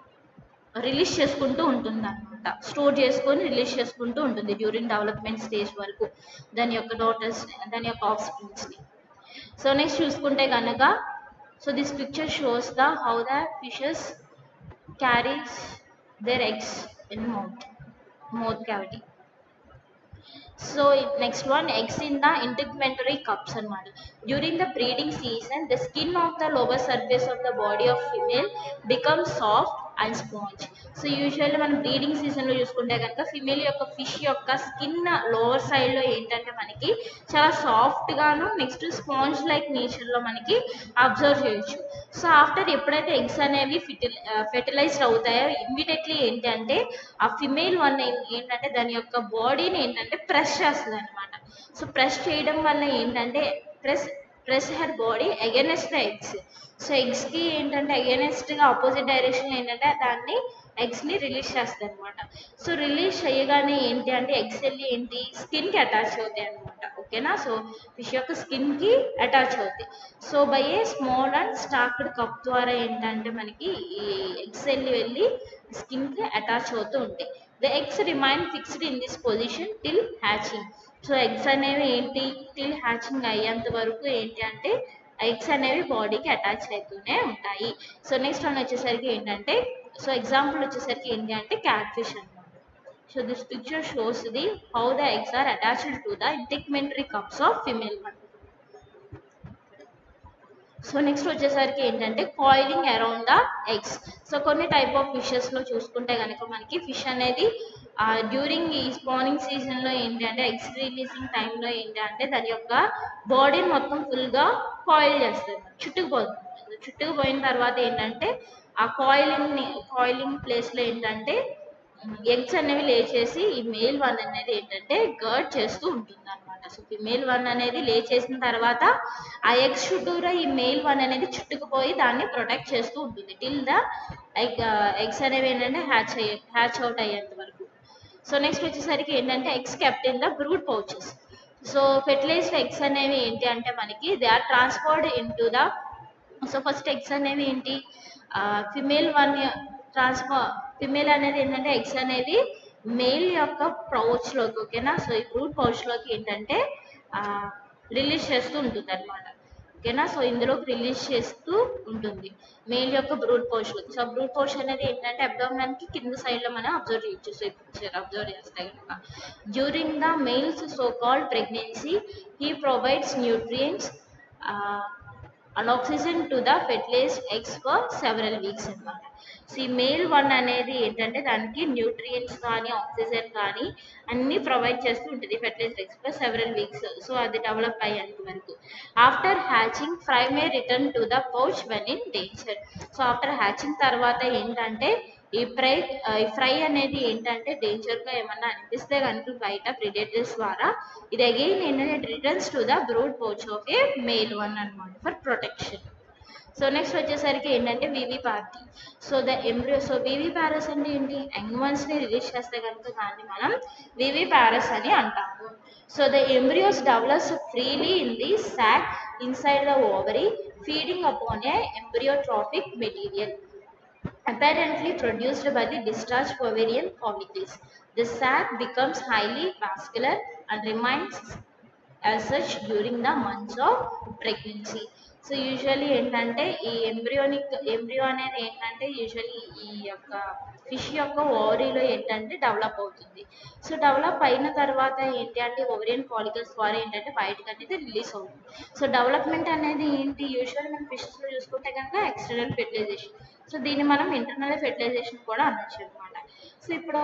రిలీజ్ చేసుకుంటూ ఉంటుంది అనమాట స్టోర్ చేసుకొని రిలీజ్ చేసుకుంటూ ఉంటుంది డ్యూరింగ్ డెవలప్మెంట్ స్టేజ్ వరకు దాని యొక్క డాటర్స్ దాని యొక్క ఆఫ్ స్ప్రింగ్స్ని సో నెక్స్ట్ చూసుకుంటే కనుక so this picture shows the how the fishes carries their eggs in mouth mouth cavity so next one eggs in the integumentary cups అనమాట during the breeding season the skin of the lower surface of the body of female become soft and sponge so usually మనం బ్రీడింగ్ సీజన్లో చూసుకుంటే కనుక ఫిమేల్ యొక్క ఫిష్ యొక్క స్కిన్ లోవర్ సైడ్లో ఏంటంటే మనకి చాలా సాఫ్ట్గాను నెక్స్ట్ స్పాంజ్ లైక్ నేచర్లో మనకి అబ్జర్వ్ చేయొచ్చు సో ఆఫ్టర్ ఎప్పుడైతే ఎగ్స్ అనేవి ఫిటిల్ ఫెర్టిలైజ్డ్ అవుతాయో ఇమ్మీడియట్లీ ఏంటంటే ఆ ఫిమేల్ వన్ ఏంటంటే దాని యొక్క బాడీని ఏంటంటే ప్రెస్ చేస్తుంది అనమాట సో ప్రెస్ చేయడం వల్ల ఏంటంటే press press her body against the eggs so ఎగ్స్కి ఏంటంటే అగెనెస్ట్గా ఆపోజిట్ డైరెక్షన్ ఏంటంటే దాన్ని ఎగ్స్ని రిలీజ్ చేస్తాయి అనమాట సో రిలీజ్ చేయగానే ఏంటి అంటే ఎగ్స్ వెళ్ళి ఏంటి స్కిన్కి అటాచ్ అవుతాయి అనమాట ఓకేనా సో ఫిష్ యొక్క స్కిన్కి అటాచ్ అవుతాయి so by a small and stalked cup ద్వారా ఏంటంటే మనకి ఈ ఎగ్స్ వెళ్ళి వెళ్ళి స్కిన్కి అటాచ్ అవుతూ ఉంటాయి the eggs remain fixed in this position till hatching so eggs అనేవి ఏంటి టిల్ హ్యాచింగ్ అయ్యేంత వరకు ఏంటి అంటే ఎగ్స్ అనేవి బాడీకి అటాచ్ అవుతూనే ఉంటాయి సో నెక్స్ట్ వన్ వచ్చేసరికి ఏంటంటే సో ఎగ్జాంపుల్ వచ్చేసరికి ఏంటి అంటే క్యాట్ ఫిష్ అనమాట so this picture shows the how the eggs are attached to the integumentary cups of female one so next వచ్చేసరికి ఏంటంటే coiling around the eggs so కొన్ని టైప్ ఆఫ్ ఫిషెస్లో చూసుకుంటే కనుక మనకి ఫిష్ అనేది డ్యూరింగ్ ఈ స్పానింగ్ సీజన్లో ఏంటంటే ఎగ్స్ రిలీజింగ్ టైంలో ఏంటంటే దాని యొక్క బాడీని మొత్తం ఫుల్గా కాయిల్ చేస్తుంది చుట్టుకుపోతుంది చుట్టుకుపోయిన తర్వాత ఏంటంటే ఆ కాయిలింగ్ని కాయిలింగ్ ప్లేస్లో ఏంటంటే ఎగ్స్ అనేవి లేచేసి ఈ మేల్ వన్ అనేది ఏంటంటే గర్డ్ చేస్తూ ఉంటుంది అనమాట సో ఫిమేల్ వన్ అనేది లేచేసిన తర్వాత ఆ ఎగ్స్ చుట్టూరా ఈ మేల్ వన్ అనేది చుట్టుకుపోయి దాన్ని ప్రొటెక్ట్ చేస్తూ ఉంటుంది టిల్ ద ఎగ్ ఎగ్స్ అనేవి ఏంటంటే హ్యాచ్ అయ్యే హ్యాచ్ అవుట్ అయ్యేంత వరకు సో నెక్స్ట్ వచ్చేసరికి ఏంటంటే eggs kept in the brood pouches so fertilised eggs అనేవి ఏంటి అంటే మనకి they are transferred into the so first eggs అనేవి ఏంటి ఫిమేల్ వన్ ట్రాన్స్ఫర్ ఫిమేల్ అనేది ఏంటంటే ఎగ్స్ అనేవి మేల్ యొక్క పౌచ్లోకి ఓకేనా సో ఈ బ్రూడ్ పౌచ్లోకి ఏంటంటే రిలీజ్ చేస్తూ ఉంటుంది అనమాట ఓకేనా సో ఇందులోకి రిలీజ్ చేస్తూ ఉంటుంది మేల్ యొక్క brood portion so brood portion అనేది ఏంటంటే అబ్డామినల్ కి కింద సైడ్ లో మనం అబ్జర్వ్ చేయొచ్చు సో పిక్చర్ అబ్జర్వ్ చేస్తే కనుక during the males so called pregnancy he provides nutrients and oxygen to the fertilised eggs for several weeks అన్నమాట సో ఈ మేల్ వన్ అనేది ఏంటంటే దానికి న్యూట్రియంట్స్ కానీ ఆక్సిజన్ కానీ అన్ని ప్రొవైడ్ చేస్తూ ఉంటుంది fertilised eggs for several weeks so అది డెవలప్ అయ్యేంత వరకు after hatching fry may return to the pouch when in danger so after hatching తర్వాత ఏంటంటే ఈ ఫ్రై ఈ ఫ్రై అనేది ఏంటంటే డేంజర్ గా ఏమన్నా అనిపిస్తే కనుక బయట ప్రిడేటర్స్ ద్వారా ఇది అగైన్ ఏంటంటే returns to the brood pouch of a male one అనమాట ఫర్ ప్రొటెక్షన్ సో నెక్స్ట్ వచ్చేసరికి ఏంటంటే viviparity so the embryo so వివి ప్యారస్ అంటే ఏంటి యంగ్ ని రిలీజ్ చేస్తే కనుక దాన్ని మనం వివి ప్యారస్ అని అంటాము so the embryos develops freely in the sac inside the ovary feeding upon a embryotrophic material apparently produced by the discharged ovarian follicles. The sac becomes highly vascular and remains as such during the months of pregnancy. So usually ఏంటంటే ఈ ఎంబ్రియోనిక్ ఎంబ్రియో అనేది ఏంటంటే యూజువల్లీ ఈ యొక్క ఫిష్ యొక్క ఓవరీలో ఏంటంటే డెవలప్ అవుతుంది సో డెవలప్ అయిన తర్వాత ఏంటి అంటే ఓవరియన్ ఫాలికల్స్ ద్వారా ఏంటంటే బయటకు అనేది రిలీజ్ అవుతుంది సో డెవలప్మెంట్ అనేది ఏంటి యూజువల్ మనం ఫిషెస్లో చూసుకుంటే కనుక ఎక్స్టర్నల్ ఫెర్టిలైజేషన్ సో దీన్ని మనం ఇంటర్నల్ ఫెర్టిలైజేషన్ కూడా అనొచ్చు అనమాట సో ఇప్పుడు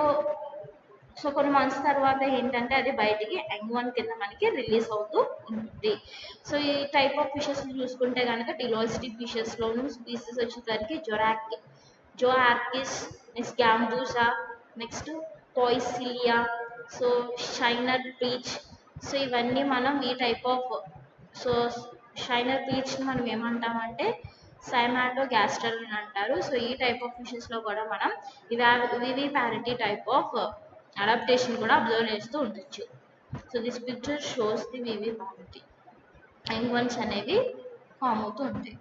సో కొన్ని మంత్స్ తర్వాత ఏంటంటే అది బయటికి యంగ్ వన్ కింద మనకి రిలీజ్ అవుతూ ఉంటుంది సో ఈ టైప్ ఆఫ్ ఫిషెస్ చూసుకుంటే కనుక టిలోసిటీ ఫిషెస్ లోను స్పీసెస్ వచ్చేసరికి జొరాక్ జో ఆర్కిస్ నెక్స్ట్ గ్యాంబూసా నెక్స్ట్ పాయిసిలియా సో షైనర్ పీచ్ సో ఇవన్నీ మనం ఈ టైప్ ఆఫ్ సో షైనర్ పీచ్ని మనం ఏమంటామంటే సైమాటో గ్యాస్టర్ అని అంటారు సో ఈ టైప్ ఆఫ్ ఫిషెస్ లో కూడా మనం ఇవా viviparity type of adaptation కూడా అబ్జర్వ్ చేస్తూ ఉండొచ్చు so this picture shows the viviparity young ones అనేవి ఫామ్ అవుతూ ఉంటాయి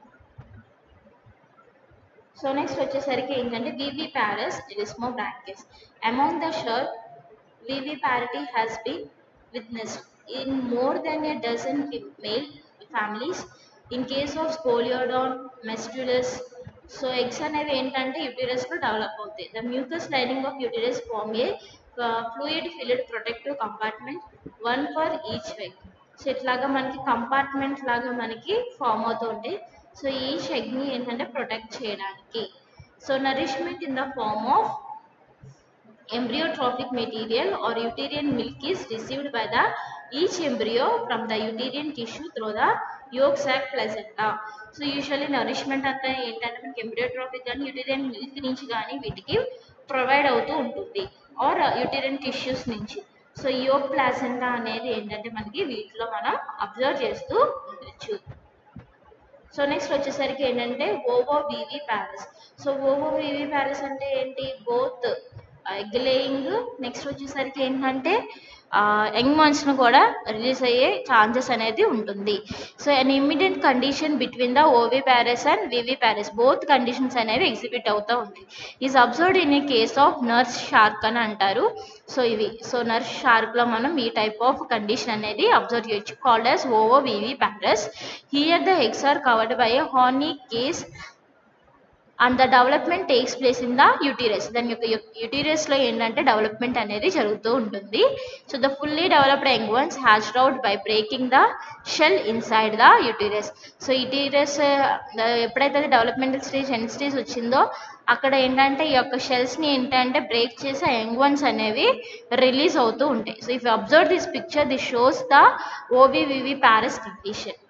సో నెక్స్ట్ వచ్చేసరికి ఏంటంటే viviparous elasmobranchs among the shirt viviparity has been witnessed in more than a dozen male families in case of స్కోలియోడాన్ మెస్టులస్ సో ఎగ్స్ అనేవి ఏంటంటే యూటిరస్ లో డెవలప్ అవుతాయి the mucous lining of uterus form a fluid field protective compartment one for each egg so ఇట్లాగా మనకి కంపార్ట్మెంట్ లాగా మనకి ఫామ్ అవుతూ ఉంటాయి సో ఈచ్ ఎగ్ ని ఏంటంటే ప్రొటెక్ట్ చేయడానికి so nourishment in the form of embryotrophic material or uterine milk is received by the each embryo from the uterine tissue through the yolk sac placenta so usually nourishment అంతా ఏంటంటే మనకి ఎంబ్రియోట్రాఫిక్ కానీ యూటేరియన్ మిల్క్ నుంచి కానీ వీటికి ప్రొవైడ్ అవుతూ ఉంటుంది ఆర్ యూటేరియన్ టిష్యూస్ నుంచి సో యోక్ ప్లాసెంటా అనేది ఏంటంటే మనకి వీటిలో మనం అబ్జర్వ్ చేస్తూ ఉండొచ్చు సో నెక్స్ట్ వచ్చేసరికి ఏంటంటే ovoviviparous so వివి ప్యారస్ అంటే ఏంటి బోత్ ఎగ్ లేయింగ్ నెక్స్ట్ వచ్చేసరికి ఏంటంటే యంగ్ ను కూడా రిలీజ్ అయ్యే ఛాన్సెస్ అనేది ఉంటుంది so an immediate condition between the oviparous and viviparous both conditions అనేవి ఎగ్జిబిట్ అవుతూ ఉంటాయి is observed in a case of nurse shark అని అంటారు సో ఇవి సో నర్స్ షార్క్లో మనం ఈ టైప్ ఆఫ్ కండిషన్ అనేది అబ్జర్వ్ చేయొచ్చు called as ovoviviparous here the eggs are covered by a horny case and the development takes place in the uterus దాని యొక్క యూటీరస్ లో ఏంటంటే డెవలప్మెంట్ అనేది జరుగుతూ ఉంటుంది so the fully developed young ones hatched out by breaking the shell inside the uterus so uterus ఎప్పుడైతే డెవలప్మెంటల్ స్టేజ్ ఎండ్ స్టేజ్ వచ్చిందో అక్కడ ఏంటంటే ఈ యొక్క షెల్స్ ని ఏంటంటే బ్రేక్ చేసి ఆ యంగ్ వన్స్ అనేవి రిలీజ్ అవుతూ ఉంటాయి so if observe this picture this shows the ovoviviparous condition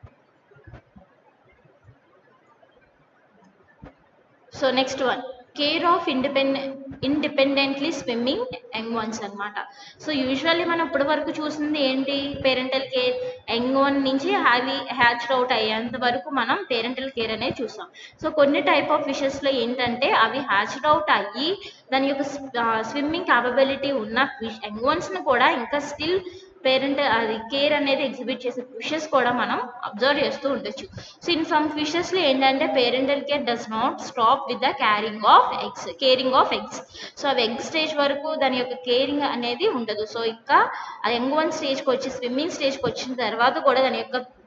so next one care of independent independently swimming young ones అనమాట సో యూజువల్లీ మనం ఇప్పటి వరకు చూసింది ఏంటి పేరెంటల్ కేర్ యంగ్ వన్ నుంచి హ్యావీ హ్యాచ్డ్ అవుట్ అయ్యేంత వరకు మనం పేరెంటల్ కేర్ అనేది చూసాం సో కొన్ని టైప్ ఆఫ్ ఫిషెస్లో ఏంటంటే అవి హ్యాచ్డ్ అవుట్ అయ్యి దాని యొక్క స్విమ్మింగ్ క్యాపబిలిటీ ఉన్న యంగ్ వన్స్ని కూడా ఇంకా స్టిల్ పేరెంట్ అది కేర్ అనేది ఎగ్జిబిట్ చేసే ఫిషెస్ కూడా మనం అబ్జర్వ్ చేస్తూ ఉండొచ్చు సో ఇన్ సమ్ ఫిషెస్లో ఏంటంటే parental care does not stop with the carrying of eggs caring of eggs so అవి ఎగ్ స్టేజ్ వరకు దాని యొక్క కేరింగ్ అనేది ఉండదు సో ఇంకా ఆ యంగ్ వన్ స్టేజ్కి వచ్చి స్విమ్మింగ్ స్టేజ్కి వచ్చిన తర్వాత కూడా దాని యొక్క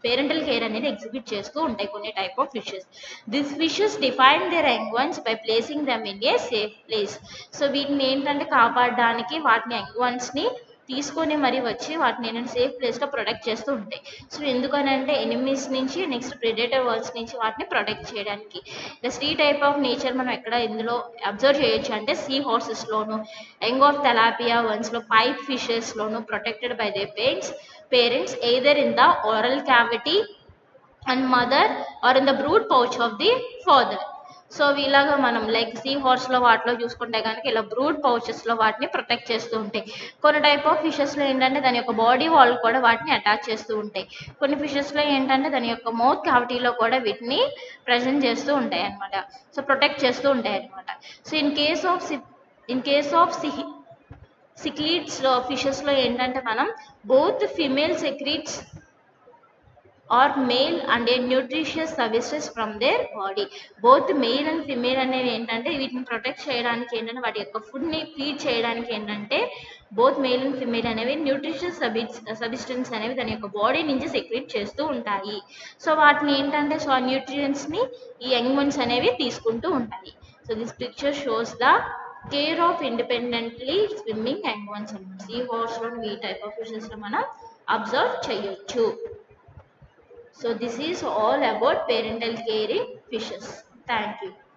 పేరెంటల్ కేర్ అనేది ఎగ్జిబిట్ చేస్తూ ఉంటాయి కొన్ని type of fishes this fishes define their young ones by placing them in a safe place so వీటిని ఏంటంటే కాపాడడానికి వాటిని యంగ్ వన్స్ని తీసుకొని మరి వచ్చి వాటిని ఏంటంటే సేఫ్ ప్లేస్లో ప్రొటెక్ట్ చేస్తూ ఉంటాయి సో ఎందుకనంటే ఎనిమీస్ నుంచి నెక్స్ట్ ప్రెడేటర్ వర్డ్స్ నుంచి వాటిని ప్రొటెక్ట్ చేయడానికి the sea type of nature మనం ఎక్కడ ఇందులో అబ్జర్వ్ చేయొచ్చు అంటే సీ హార్సెస్లోను యంగ్ ఆఫ్ తెలాపియా వన్స్లో పైప్ ఫిషెస్లోను protected by they parents parents either in the oral cavity and mother or in the brood pouch of the father so ఇలాగా మనం లైక్ సీ హార్స్లో వాటిలో చూసుకుంటే కనుక ఇలా బ్రూడ్ పౌచెస్లో వాటిని ప్రొటెక్ట్ చేస్తూ ఉంటాయి కొన్ని టైప్ ఆఫ్ ఫిషెస్లో ఏంటంటే దాని యొక్క బాడీ వాల్ కూడా వాటిని అటాచ్ చేస్తూ ఉంటాయి కొన్ని ఫిషెస్లో ఏంటంటే దాని యొక్క మౌత్ క్యావిటీలో కూడా వీటిని ప్రజెంట్ చేస్తూ ఉంటాయి అనమాట సో ప్రొటెక్ట్ చేస్తూ ఉంటాయి అనమాట so in case of in case of సిహి సిక్లీడ్స్లో ఫిషెస్లో ఏంటంటే మనం both female secretes or male and a nutritious services from their body both male and female అనేవి ఏంటంటే వీటిని ప్రొటెక్ట్ చేయడానికి ఏంటంటే వాటి యొక్క ఫుడ్ని ఫీడ్ చేయడానికి ఏంటంటే బోత్ మెయిల్ అండ్ ఫిమేల్ అనేవి న్యూట్రిషియస్ సబిస్ సబిస్టెన్స్ అనేవి దాని యొక్క బాడీ నుంచి సెక్రెట్ చేస్తూ ఉంటాయి సో వాటిని ఏంటంటే సో ఆ న్యూట్రియంట్స్ని ఈ యంగ్ వన్స్ అనేవి తీసుకుంటూ ఉంటాయి so this picture shows the care of independently swimming young ones అనమాట సీ హార్స్లో ఈ టైప్ ఆఫ్ ఫిషెస్లో మనం అబ్జర్వ్ చేయొచ్చు So this is all about parental care in fishes. Thank you.